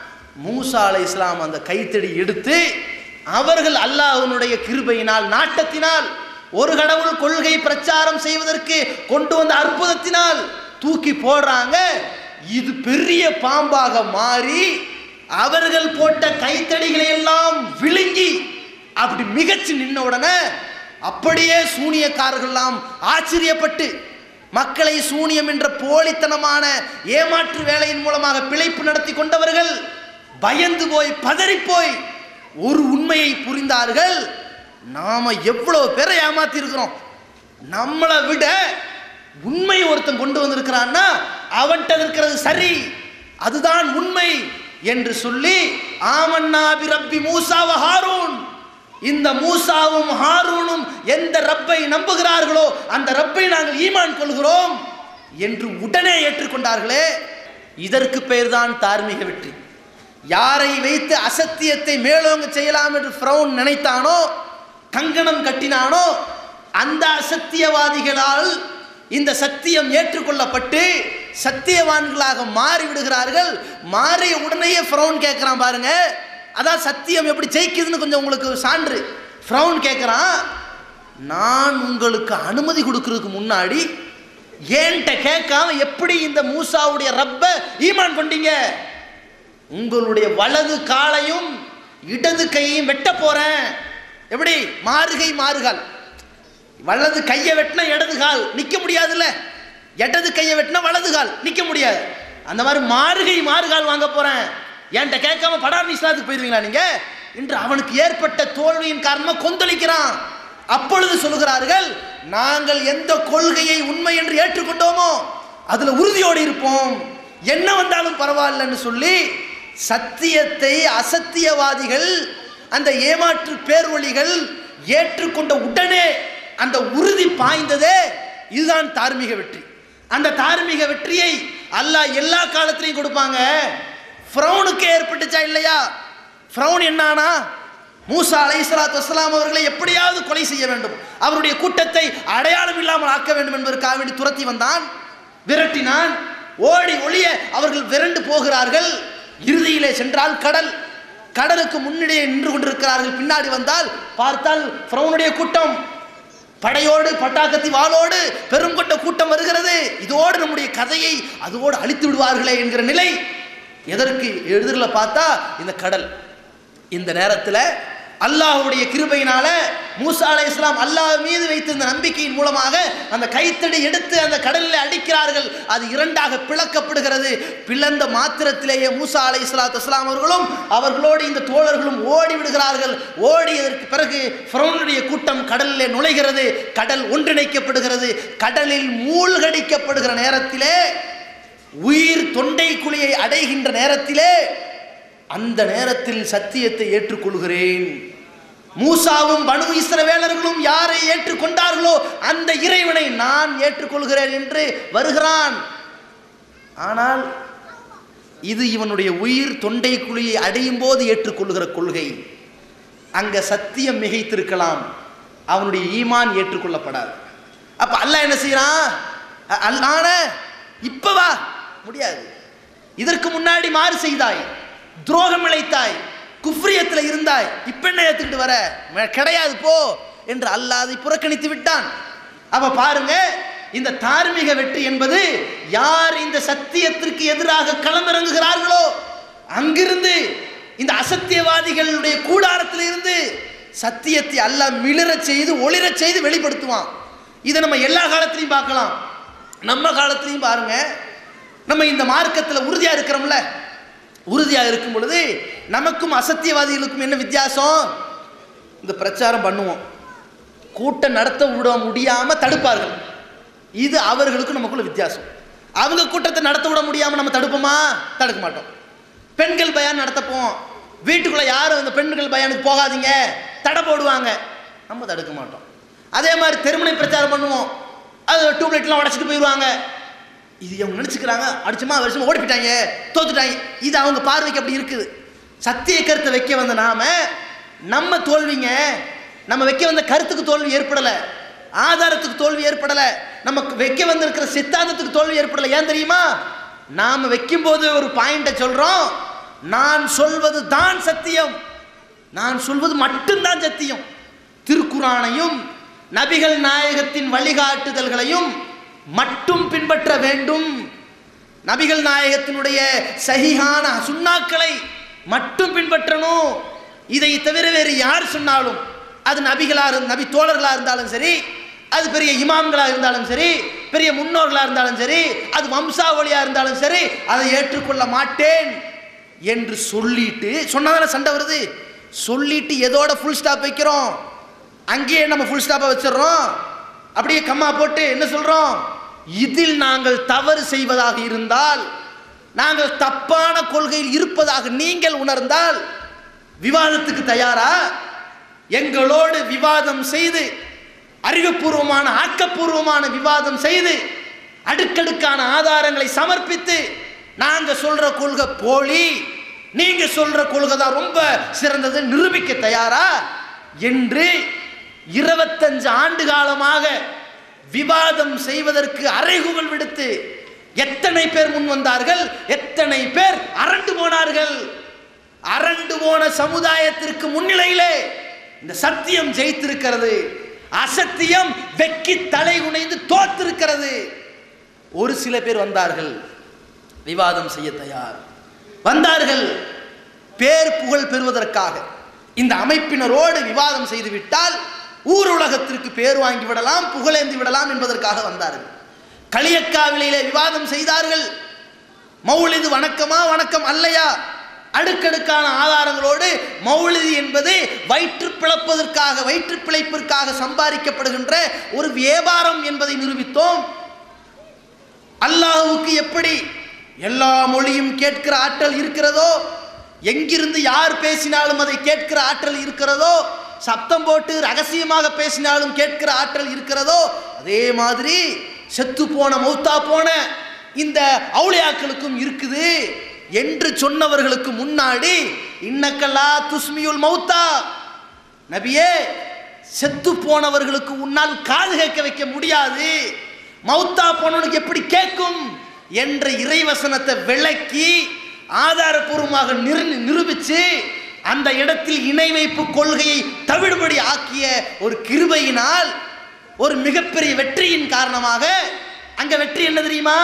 மூசா அலை இஸ்லாம் அந்த கைத்தடி எடுத்து அவர்கள் அல்லாஹ்வினுடைய கிருபையினால் நாட்டத்தினால் ஒரு கடவுள் கொள்கை பிரச்சாரம் செய்வதற்கு கொண்டு வந்த அற்புதத்தினால் தூக்கி போடுறாங்க இது பெரிய பாம்பாக மாறி அவர்கள் போட்ட கைத்தடிகளை எல்லாம் விழுங்கி அப்படி மிகச்சு நின்ன உடனே அப்படியே சூனியக்காரர்கள் எல்லாம் ஆச்சரியப்பட்டு மக்களை சூனியம் என்ற போலித்தனமான ஏமாற்று வேலையின் மூலமாக பிழைப்பு நடத்தி கொண்டவர்கள் பயந்து போய் பதறிப் போய் ஒரு உண்மையை புரிந்தார்கள் நாம எவ்வளவு பேரை ஏமாத்தி இருக்கிறோம் நம்மளை விட உண்மை ஒருத்தன் கொண்டு வந்திருக்கிறான்னா அவன்கிட்ட இருக்கிறது சரி அதுதான் உண்மை என்று சொல்லி ஆமன்னாபி ரப்பி மூசாவ ஹாரூன் இந்த மூசாவும் ஹாரூனும் எந்த ரப்பை நம்புகிறார்களோ அந்த ரப்பை நாங்கள் ஈமான் கொள்கிறோம் என்று உடனே ஏற்றுக்கொண்டார்களே இதற்கு பெயர்தான் தார்மீக வெற்றி யாரை வைத்து அசத்தியத்தை மேலோங்க செய்யலாம் என்று ஃப்ரௌன் நினைத்தானோ கங்கணம் கட்டினானோ அந்த அசத்தியவாதிகளால் இந்த சத்தியம் ஏற்றுக்கொள்ளப்பட்டு சத்தியவான்களாக மாறி விடுகிறார்கள் மாறிய உடனேயே ஃப்ரௌன் கேட்குறான் பாருங்க அதான் சத்தியம் எப்படி ஜெயிக்குதுன்னு கொஞ்சம் உங்களுக்கு சான்று ஃப்ரௌன் கேட்குறான் நான் உங்களுக்கு அனுமதி கொடுக்கறதுக்கு முன்னாடி ஏன்ட்ட கேட்காம எப்படி இந்த மூசாவுடைய ரப்ப ஈமான் கொண்டீங்க உங்களுடைய வலது காலையும் இடது கையையும் வெட்ட போறேன் எப்படி மாறுகை மாறுகால் வலது கையை வெட்டினா இடது கால் நிக்க முடியாதுல்ல இடது கையை வெட்டினா வலது கால் நிக்க முடியாது அந்த மாதிரி மாறுகை மாறுகால் வாங்க போறேன் என்கிட்ட கேட்காம படார் இஸ்லாத்துக்கு போயிருவீங்களா நீங்க என்று அவனுக்கு ஏற்பட்ட தோல்வியின் காரணமா கொந்தளிக்கிறான் அப்பொழுது சொல்லுகிறார்கள் நாங்கள் எந்த கொள்கையை உண்மை என்று ஏற்றுக்கொண்டோமோ அதுல உறுதியோடு இருப்போம் என்ன வந்தாலும் பரவாயில்லைன்னு சொல்லி சத்தியத்தை அசத்தியவாதிகள் அந்த ஏமாற்று பேர்வழிகள் ஏற்றுக்கொண்ட உடனே அந்த உறுதி பாய்ந்ததே இதுதான் தார்மீக வெற்றி அந்த தார்மீக வெற்றியை அல்லாஹ் எல்லா காலத்திலையும் கொடுப்பாங்க ஃப்ரௌனுக்கு ஏற்பட்டுச்சா இல்லையா ஃப்ரௌன் என்னானா மூசா அலைஹிஸ்ஸலாத்து வஸ்ஸலாம் அவர்களை எப்படியாவது கொலை செய்ய வேண்டும் அவருடைய கூட்டத்தை அடையாளம் இல்லாமல் ஆக்க வேண்டும் என்பதற்காக வேண்டி துரத்தி வந்தான் விரட்டினான் ஓடி ஒளிய அவர்கள் விரண்டு போகிறார்கள் இறுதியிலே சென்றால் கடல் கடலுக்கு முன்னிடையே நின்று கொண்டிருக்கிறார்கள் பின்னாடி வந்தால் பார்த்தால் ஃப்ரௌனுடைய கூட்டம் படையோடு பட்டாக்கத்தி வாளோடு பெரும் கொண்ட கூட்டம் வருகிறது இதோடு நம்முடைய கதையை அதோடு அழித்து விடுவார்களே என்கிற நிலை எதற்கு எதிரில் பார்த்தா இந்த கடல் இந்த நேரத்தில் அல்லாஹ்வுடைய கிருபையினால மூசா அலை இஸ்லாம் அல்லாஹ் மீது வைத்திருந்த நம்பிக்கையின் மூலமாக அந்த கைத்தடி எடுத்து அந்த கடலில் அடிக்கிறார்கள் அது இரண்டாக பிளக்கப்படுகிறது பிளந்த மாத்திரத்திலேயே மூசா அலை இஸ்லாத்து இஸ்லாம் அவர்களும் அவர்களோடு இந்த தோழர்களும் ஓடி விடுகிறார்கள் ஓடியதற்கு பிறகு ஃபிரௌனுடைய கூட்டம் கடலிலே நுழைகிறது கடல் ஒன்றிணைக்கப்படுகிறது கடலில் மூழ்கடிக்கப்படுகிற நேரத்திலே உயிர் தொண்டை குழியை அடைகின்ற நேரத்திலே அந்த நேரத்தில் சத்தியத்தை ஏற்றுக்கொள்கிறேன் மூசாவும் பனு இஸ்ரவேலர்களும் யாரை ஏற்றுக்கொண்டார்களோ அந்த இறைவனை நான் ஏற்றுக்கொள்கிறேன் என்று வருகிறான் ஆனால் இது இவனுடைய உயிர் தொண்டை குழியை அடையும் போது ஏற்றுக்கொள்கிற கொள்கை அங்க சத்தியம் மிகைத்திருக்கலாம் அவனுடைய ஈமான் ஏற்றுக்கொள்ளப்படாது அப்ப அல்லாஹ் என்ன செய்யறான் அ- அல்லான இப்ப வா முடியாது இதற்கு முன்னாடி மாறு செய்தாய் துரோகம் இழைத்தாய் குஃப்ரியத்தில் இருந்தாய் இப்ப என்ன ஏத்துக்கிட்டு வர ம- கிடையாது போ என்று அல்லாஹ் அதை புறக்கணித்து விட்டான் அப்ப பாருங்க இந்த தார்மீக வெற்றி என்பது யார் இந்த சத்தியத்திற்கு எதிராக களமிறங்குகிறார்களோ அங்கிருந்து இந்த அசத்தியவாதிகளுடைய கூடாரத்தில் இருந்து சத்தியத்தை அல்லாஹ் மிளிரச் செய்து ஒளிரச் செய்து வெளிப்படுத்துவான் இதை நம்ம எல்லா காலத்திலையும் பார்க்கலாம் நம்ம காலத்திலையும் பாருங்க நம்ம இந்த மார்க்கத்தில் உறுதியா இருக்கிறோம்ல உறுதியா இருக்கும் பொழுது நமக்கும் அசத்தியவாதிகளுக்கும் என்ன வித்தியாசம் இந்த பிரச்சாரம் பண்ணுவோம் கூட்டம் நடத்த விட முடியாம தடுப்பார்கள் இது அவர்களுக்கும் நமக்குள்ள வித்தியாசம் அவங்க கூட்டத்தை நடத்த விட முடியாம நம்ம தடுப்போமா தடுக்க மாட்டோம் பெண்கள் பயான் நடத்தப்போம் வீட்டுக்குள்ள யாரும் இந்த பெண்கள் பயானுக்கு போகாதீங்க தடை போடுவாங்க நம்ம தடுக்க மாட்டோம் அதே மாதிரி தெருமுனை பிரச்சாரம் பண்ணுவோம் அது டியூப்லைட்லாம் உடச்சிட்டு போயிடுவாங்க இது அவங்க நினச்சிக்கிறாங்க அடிச்சுமா வருஷமா ஓடி போயிட்டாங்க தோத்துட்டாங்க இது அவங்க பார்வைக்கு அப்படி இருக்குது சத்திய கருத்தை வைக்க வந்த நாம நம்ம தோல்விங்க நம்ம வைக்க வந்த கருத்துக்கு தோல்வி ஏற்படலை ஆதாரத்துக்கு தோல்வி ஏற்படலை நமக்கு வைக்க வந்திருக்கிற சித்தாந்தத்துக்கு தோல்வி ஏற்படலை ஏன் தெரியுமா நாம வைக்கும்போது ஒரு பாயிண்ட்டை சொல்றோம் நான் சொல்வது தான் சத்தியம் நான் சொல்வது மட்டும்தான் சத்தியம் திருக்குறானையும் நபிகள் நாயகத்தின் வழிகாட்டுதல்களையும் மட்டும் பின்பற்ற வேண்டும் நபிகள் நாயகத்தினுடைய சகிஹான சுண்ணாக்களை மட்டும் பின்பற்றணும் இதை தவிர வேறு யார் சொன்னாலும் அது நபிகளா இருந்து நபி தோழர்களா இருந்தாலும் சரி அது பெரிய இமாம்களா இருந்தாலும் சரி பெரிய முன்னோர்களா இருந்தாலும் சரி அது வம்சாவளியா இருந்தாலும் சரி அதை ஏற்றுக்கொள்ள மாட்டேன் என்று சொல்லிட்டு சொன்னதால சண்டை வருது சொல்லிட்டு எதோட ஃபுல் ஸ்டாப் வைக்கிறோம் அங்கேயே நம்ம ஃபுல் ஸ்டாப்பை வச்சிடுறோம் அப்படியே கம்மா போட்டு என்ன சொல்றோம் இதில் நாங்கள் தவறு செய்வதாக இருந்தால் நாங்கள் தப்பான கொள்கையில் இருப்பதாக நீங்கள் உணர்ந்தால் விவாதத்துக்கு தயாரா எங்களோடு விவாதம் செய்து அறிவுபூர்வமான ஆக்கப்பூர்வமான விவாதம் செய்து அடுக்கடுக்கான ஆதாரங்களை சமர்ப்பித்து நாங்க சொல்ற கொள்கை போலி நீங்க சொல்ற கொள்கை தான் ரொம்ப சிறந்தது நிரூபிக்க தயாரா என்று இருபத்தஞ்சு ஆண்டு காலமாக விவாதம் செய்வதற்கு அறைகூவல் விடுத்து எத்தனை பேர் முன் வந்தார்கள் எத்தனை பேர் அரண்டு போனார்கள் அரண்டு போன சமுதாயத்திற்கு முன்னிலையிலே இந்த சத்தியம் ஜெயித்திருக்கிறது அசத்தியம் வெக்கி தலை குனைந்து தோத்திருக்கிறது ஒரு சில பேர் வந்தார்கள் விவாதம் செய்ய தயார் வந்தார்கள் பேர் புகழ் பெறுவதற்காக இந்த அமைப்பினரோடு விவாதம் செய்து விட்டால் ஊர் உலகத்திற்கு பேர் வாங்கி விடலாம் புகழேந்தி விடலாம் என்பதற்காக வந்தார்கள் களியக்காவிலையிலே விவாதம் செய்தார்கள் மௌலிது வணக்கமா வணக்கம் அல்லையா அடுக்கடுக்கான ஆதாரங்களோடு மௌலிது என்பது வயிற்று பிளப்பதற்காக வயிற்று பிழைப்பிற்காக சம்பாதிக்கப்படுகின்ற ஒரு வியாபாரம் என்பதை நிரூபித்தோம் அல்லாஹுவுக்கு எப்படி எல்லா மொழியும் கேட்கிற ஆற்றல் இருக்கிறதோ எங்கிருந்து யார் பேசினாலும் அதை கேட்கிற ஆற்றல் இருக்கிறதோ சப்தம் போட்டு ரகசியமாக பேசினாலும் கேட்கிற ஆற்றல் இருக்கிறதோ அதே மாதிரி செத்து போன மௌத்தா போன இந்த அவுளியாக்களுக்கும் இருக்குது என்று சொன்னவர்களுக்கு முன்னாடி இன்னக்கல்லா துஸ்மியுல் மௌத்தா நபியே செத்து போனவர்களுக்கு உன்னால் காது கேட்க வைக்க முடியாது மௌத்தா போனவனுக்கு எப்படி கேட்கும் என்ற இறைவசனத்தை விளக்கி ஆதாரபூர்வமாக நிரு நிரூபிச்சு அந்த இடத்தில் இணை வைப்பு கொள்கையை தவிடுபடி ஆக்கிய ஒரு கிருபையினால் ஒரு மிகப்பெரிய வெற்றியின் காரணமாக அங்க வெற்றி என்ன தெரியுமா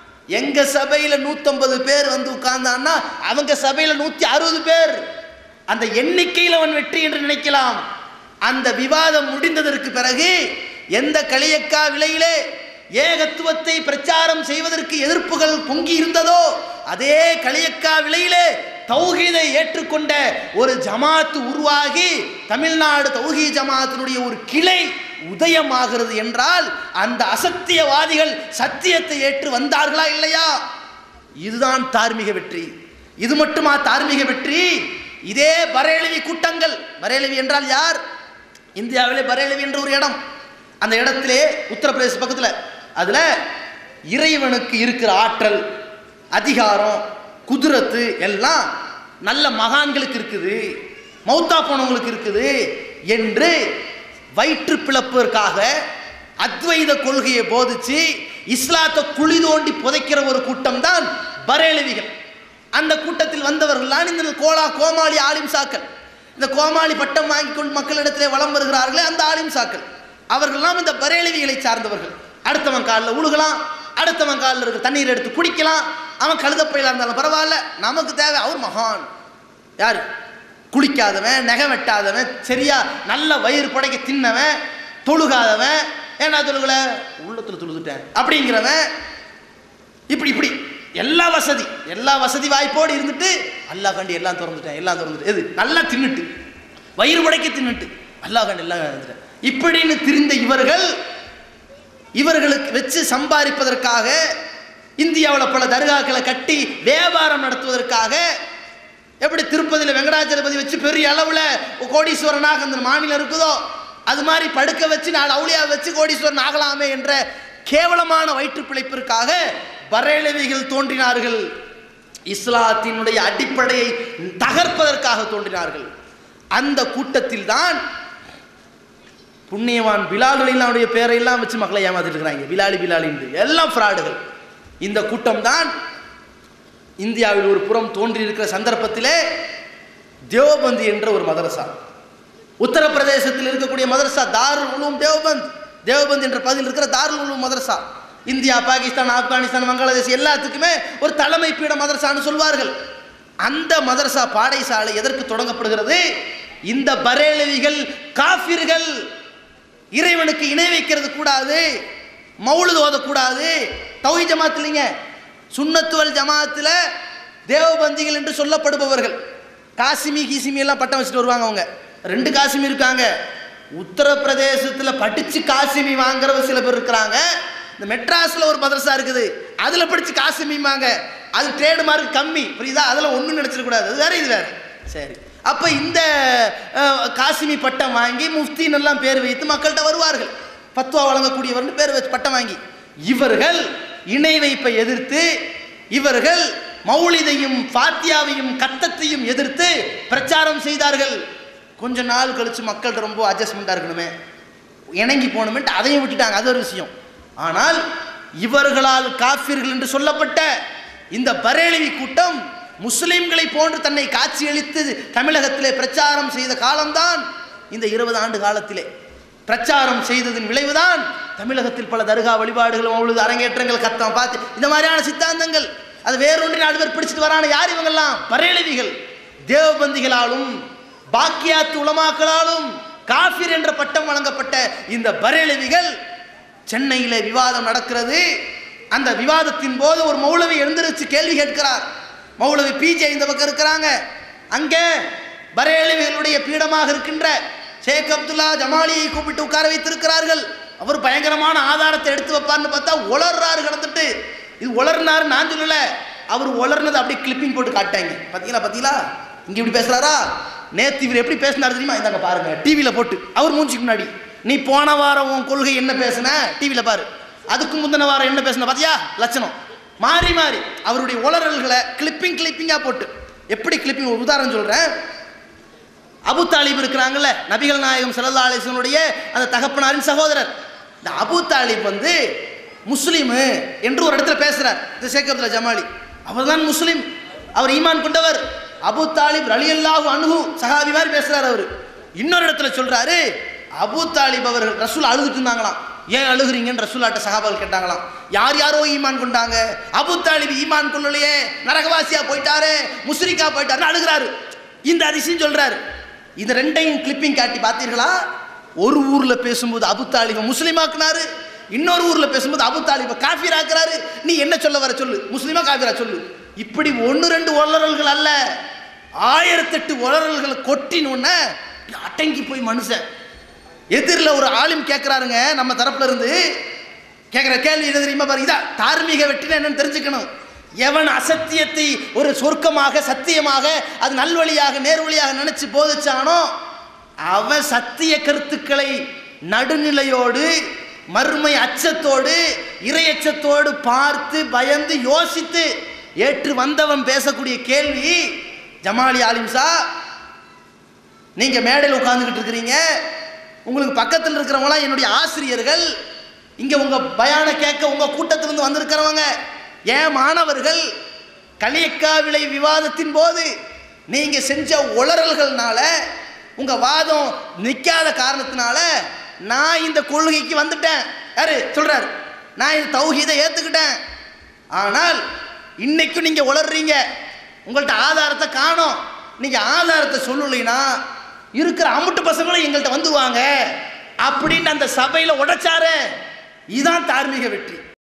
எங்க சபையில நூத்தம்பது பேர் வந்து உட்கார்ந்தான்னா அவங்க சபையில நூத்தி அறுபது பேர் அந்த எண்ணிக்கையில் அவன் வெற்றி என்று நினைக்கலாம் அந்த விவாதம் முடிந்ததற்கு பிறகு எந்த களியக்கா விலையிலே ஏகத்துவத்தை பிரச்சாரம் செய்வதற்கு எதிர்ப்புகள் பொங்கி இருந்ததோ அதே களியக்கா விலையிலே தௌஹீதை ஏற்றுக்கொண்ட ஒரு ஜமாத்து உருவாகி தமிழ்நாடு தௌஹீ ஜமாத்தினுடைய ஒரு கிளை உதயமாகிறது என்றால் அந்த அசத்தியவாதிகள் சத்தியத்தை ஏற்று வந்தார்களா இல்லையா இதுதான் தார்மீக வெற்றி இது மட்டுமா தார்மீக வெற்றி இதே பரேலவி கூட்டங்கள் பரேலவி என்றால் யார் இந்தியாவிலே பரேலவி என்ற ஒரு இடம் அந்த இடத்திலே உத்தரப்பிரதேச பக்கத்தில் அதில் இறைவனுக்கு இருக்கிற ஆற்றல் அதிகாரம் குதிரத்து எல்லாம் நல்ல மகான்களுக்கு இருக்குது மௌத்தா போனவங்களுக்கு இருக்குது என்று வயிற்று பிளப்பதற்காக அத்வைத கொள்கையை போதிச்சு இஸ்லாத்தை குழி தோண்டி புதைக்கிற ஒரு கூட்டம் தான் பரேலவிகள் அந்த கூட்டத்தில் வந்தவர்கள்லாம் இந்த கோலா கோமாளி ஆலிம் சாக்கள் இந்த கோமாளி பட்டம் வாங்கி கொண்டு மக்களிடத்திலே வலம் வருகிறார்களே அந்த ஆலிம் சாக்கள் அவர்கள்லாம் இந்த பரேலவிகளை சார்ந்தவர்கள் அடுத்தவன் காலில் உழுகலாம் அடுத்தவன் காலில் இருக்க தண்ணீர் எடுத்து குடிக்கலாம் அவன் கழுதப்பையில் இருந்தாலும் பரவாயில்ல நமக்கு தேவை அவர் மகான் யார் குளிக்காதவன் நகை வெட்டாதவன் சரியா நல்ல வயிறு படைக்க தின்னவன் தொழுகாதவன் ஏன்னா தொழுகல உள்ளத்தில் தொழுதுட்டேன் அப்படிங்கிறவன் இப்படி இப்படி எல்லா வசதி எல்லா வசதி வாய்ப்போடு இருந்துட்டு அல்லாஹ் கண்டி எல்லாம் திறந்துட்டேன் எல்லாம் திறந்துட்டு எது நல்லா தின்னுட்டு வயிறு உடைக்க தின்னுட்டு அல்லாஹ் கண்டி எல்லாம் திறந்துட்டேன் இப்படின்னு திரிந்த இவர்கள் இவர்களுக்கு வச்சு சம்பாதிப்பதற்காக இந்தியாவில் பல தர்காக்களை கட்டி வியாபாரம் நடத்துவதற்காக எப்படி திருப்பதியில் வெங்கடாச்சலபதி வச்சு பெரிய அளவில் கோடீஸ்வரனாக அந்த மாநிலம் இருக்குதோ அது மாதிரி படுக்க வச்சு நாலு அவுளியா வச்சு கோடீஸ்வரன் ஆகலாமே என்ற கேவலமான வயிற்று பிழைப்பிற்காக பரேலவிகள் தோன்றினார்கள் இஸ்லாத்தினுடைய அடிப்படையை தகர்ப்பதற்காக தோன்றினார்கள் அந்த கூட்டத்தில் தான் புண்ணியவான் பிலால்களினுடைய பேரையெல்லாம் வச்சு மக்களை ஏமாத்திட்டு இருக்கிறாங்க பிலாலி பிலாலின்னு எல்லாம் ஃப்ராடுகள் இந்த கூட்டம் தான் இந்தியாவில் ஒரு புறம் தோன்றி இருக்கிற சந்தர்ப்பத்திலே தேவபந்த் என்ற ஒரு மதரசா உத்தரப்பிரதேசத்தில் இருக்கக்கூடிய மதரசா தாருல் உலூம் தேவபந்த் தேவபந்த் என்ற பகுதியில் இருக்கிற தாருல் உலூம் மதரசா இந்தியா பாகிஸ்தான் ஆப்கானிஸ்தான் வங்காளதேஷ் எல்லாத்துக்குமே ஒரு தலைமை பீட மதரசான்னு சொல்வார்கள் அந்த மதரசா பாடசாலை எதற்கு தொடங்கப்படுகிறது இந்த பரேலவிகள் காஃபிர்கள் இறைவனுக்கு இணை வைக்கிறது கூடாது மௌலுது ஓதக்கூடாது தௌஹி ஜமாத் இல்லைங்க சுன்னத்துவல் ஜமாத்தில் தேவபந்திகள் என்று சொல்லப்படுபவர்கள் காசிமி கீசிமி எல்லாம் பட்டம் வச்சுட்டு வருவாங்க அவங்க ரெண்டு காசிமி இருக்காங்க உத்தரப்பிரதேசத்தில் படித்து காசிமி வாங்குறவ சில பேர் இருக்கிறாங்க இந்த மெட்ராஸில் ஒரு மதரசா இருக்குது அதில் படித்து காசிமிமாங்க அது ட்ரேடு மார்க் கம்மி புரியுதா அதில் ஒன்றும் நினச்சிடக்கூடாது அது வேற இது வேற சரி அப்போ இந்த அஹ், காசிமி பட்டம் வாங்கி முஃப்தின்னு எல்லாம் பேர் வைத்து மக்கள்கிட்ட வருவார்கள் பத்துவா வழங்கக்கூடியவர்னு பேர் வச்சு பட்டம் வாங்கி இவர்கள் இணை வைப்பை எதிர்த்து இவர்கள் மௌலிதையும் ஃபாத்தியாவையும் கத்தத்தையும் எதிர்த்து பிரச்சாரம் செய்தார்கள் கொஞ்ச நாள் கழிச்சு மக்கள்கிட்ட ரொம்ப அட்ஜஸ்ட்மெண்ட்டாக இருக்கணுமே இணங்கி போகணுமென்ட்டு அதையும் விட்டுட்டாங்க அது ஒரு விஷயம் ஆனால் இவர்களால் காஃபிர்கள் என்று சொல்லப்பட்ட இந்த பரேலவி கூட்டம் முஸ்லிம்களை போன்று தன்னை காட்சியளித்து தமிழகத்திலே பிரச்சாரம் செய்த காலம்தான் இந்த இருபது ஆண்டு காலத்திலே பிரச்சாரம் செய்ததின் விளைவுதான் தமிழகத்தில் பல தர்கா வழிபாடுகள் அவளது அரங்கேற்றங்கள் கத்தம் பார்த்து இந்த மாதிரியான சித்தாந்தங்கள் அது வேறொன்று நாலு பேர் பிடிச்சிட்டு வரான யார் இவங்கெல்லாம் பரேலவிகள் தேவபந்திகளாலும் பாக்கியாத்து உலமாக்களாலும் காஃபிர் என்ற பட்டம் வழங்கப்பட்ட இந்த பரேலவிகள் சென்னையில விவாதம் நடக்கிறது அந்த விவாதத்தின் போது ஒரு மௌலவி எழுந்திருச்சு கேள்வி கேட்கிறார் மௌலவி பிஜே இந்த பக்கம் இருக்கிறாங்க அங்கே பரேலவிகளுடைய பீடமாக இருக்கின்ற ஷேக் அப்துல்லா ஜமாலியை கூப்பிட்டு உட்கார வைத்திருக்கிறார்கள் அவர் பயங்கரமான ஆதாரத்தை எடுத்து வைப்பார்னு பார்த்தா உளர்றாரு கிடந்துட்டு இது உளர்னாரு நான் சொல்லல அவர் உளர்னது அப்படியே கிளிப்பிங் போட்டு காட்டாங்க பாத்தீங்களா பாத்தீங்களா இங்க இப்படி பேசுறாரா நேத்து இவர் எப்படி பேசினார் தெரியுமா இந்தாங்க பாருங்க டிவியில போட்டு அவர் மூஞ்சிக்கு முன்னாடி நீ போன வாரம் உன் கொள்கை என்ன பேசுன டிவியில பாரு அதுக்கு முந்தின வாரம் என்ன பேசுன பாத்தியா லட்சணம் மாறி மாறி அவருடைய உளறல்களை கிளிப்பிங் கிளிப்பிங்கா போட்டு எப்படி கிளிப்பிங் ஒரு உதாரணம் சொல்றேன் அபு தாலிப் இருக்கிறாங்கல்ல நபிகள் நாயகம் ஸல்லல்லாஹு அலைஹி வஸல்லுடைய அந்த தகப்பனாரின் சகோதரர் இந்த அபு தாலிப் வந்து முஸ்லீமு என்று ஒரு இடத்துல பேசுறார் இந்த ஷேக் அப்துல்லா ஜமாலி அவர்தான் முஸ்லீம் அவர் ஈமான் கொண்டவர் அபு தாலிப் ரலியல்லாஹு அன்ஹு சஹாபி மாதிரி பேசுறாரு அவர் இன்னொரு இடத்துல சொல்றாரு அபு தாலிப் அவர்கள் ரசூல் அழுதுட்டு இருந்தாங்களாம் ஏன் அழுகுறீங்கன்னு ரசூலாட்ட சஹாபால் கேட்டாங்களாம் யார் யாரோ ஈமான் கொண்டாங்க அபு தாலிப் ஈமான் கொள்ளலையே நரகவாசியா போயிட்டாரே முஸ்ரிக்கா போயிட்டாருன்னு அழுகிறாரு இந்த அதிசயம் சொல்றாரு இந்த ரெண்டையும் கிளிப்பிங் காட்டி பார்த்தீர்களா ஒரு ஊர்ல பேசும்போது அபு தாலிப முஸ்லீமாக்குனாரு இன்னொரு ஊர்ல பேசும்போது அபு தாலிப காஃபிர் ஆக்குறாரு நீ என்ன சொல்ல வர சொல்லு முஸ்லீமா காஃபிரா சொல்லு இப்படி ஒன்று ரெண்டு உளறல்கள் அல்ல ஆயிரத்தெட்டு உளறல்களை கொட்டினோன்ன அடங்கி போய் மனுஷன் எதிரில் ஒரு ஆளும் கேட்குறாருங்க நம்ம தரப்புல இருந்து கேட்குற கேள்வி என்ன தெரியுமா பாருங்க இதா தார்மீக வெற்றினா என்னன்னு தெரிஞ்சுக்கணும் எவன் அசத்தியத்தை ஒரு சொர்க்கமாக சத்தியமாக அது நல்வழியாக நேர்வழியாக நினைச்சு போதிச்சானோ அவன் சத்திய கருத்துக்களை நடுநிலையோடு மறுமை அச்சத்தோடு இறையச்சத்தோடு பார்த்து பயந்து யோசித்து ஏற்று வந்தவன் பேசக்கூடிய கேள்வி ஜமாலி ஆலிம்சா நீங்க மேடையில் உட்கார்ந்துகிட்டு இருக்கிறீங்க உங்களுக்கு பக்கத்தில் இருக்கிறவங்களாம் என்னுடைய ஆசிரியர்கள் இங்க உங்க பயான கேட்க உங்க கூட்டத்திலிருந்து வந்திருக்கிறவங்க ஏன் மாணவர்கள் களியக்கா விலை விவாதத்தின் போது நீங்க செஞ்ச உளறல்கள்னால உங்க வாதம் நிக்காத காரணத்தினால நான் இந்த கொள்கைக்கு வந்துட்டேன் யாரு சொல்றாரு நான் இந்த தௌஹீதை ஏத்துக்கிட்டேன் ஆனால் இன்னைக்கும் நீங்க உளறீங்க உங்கள்ட்ட ஆதாரத்தை காணோம் நீங்க ஆதாரத்தை சொல்லலைன்னா இருக்கிற அமுட்டு பசங்களும் எங்கள்கிட்ட வந்துருவாங்க அப்படின்னு அந்த சபையில உடைச்சாரு இதுதான் தார்மீக வெற்றி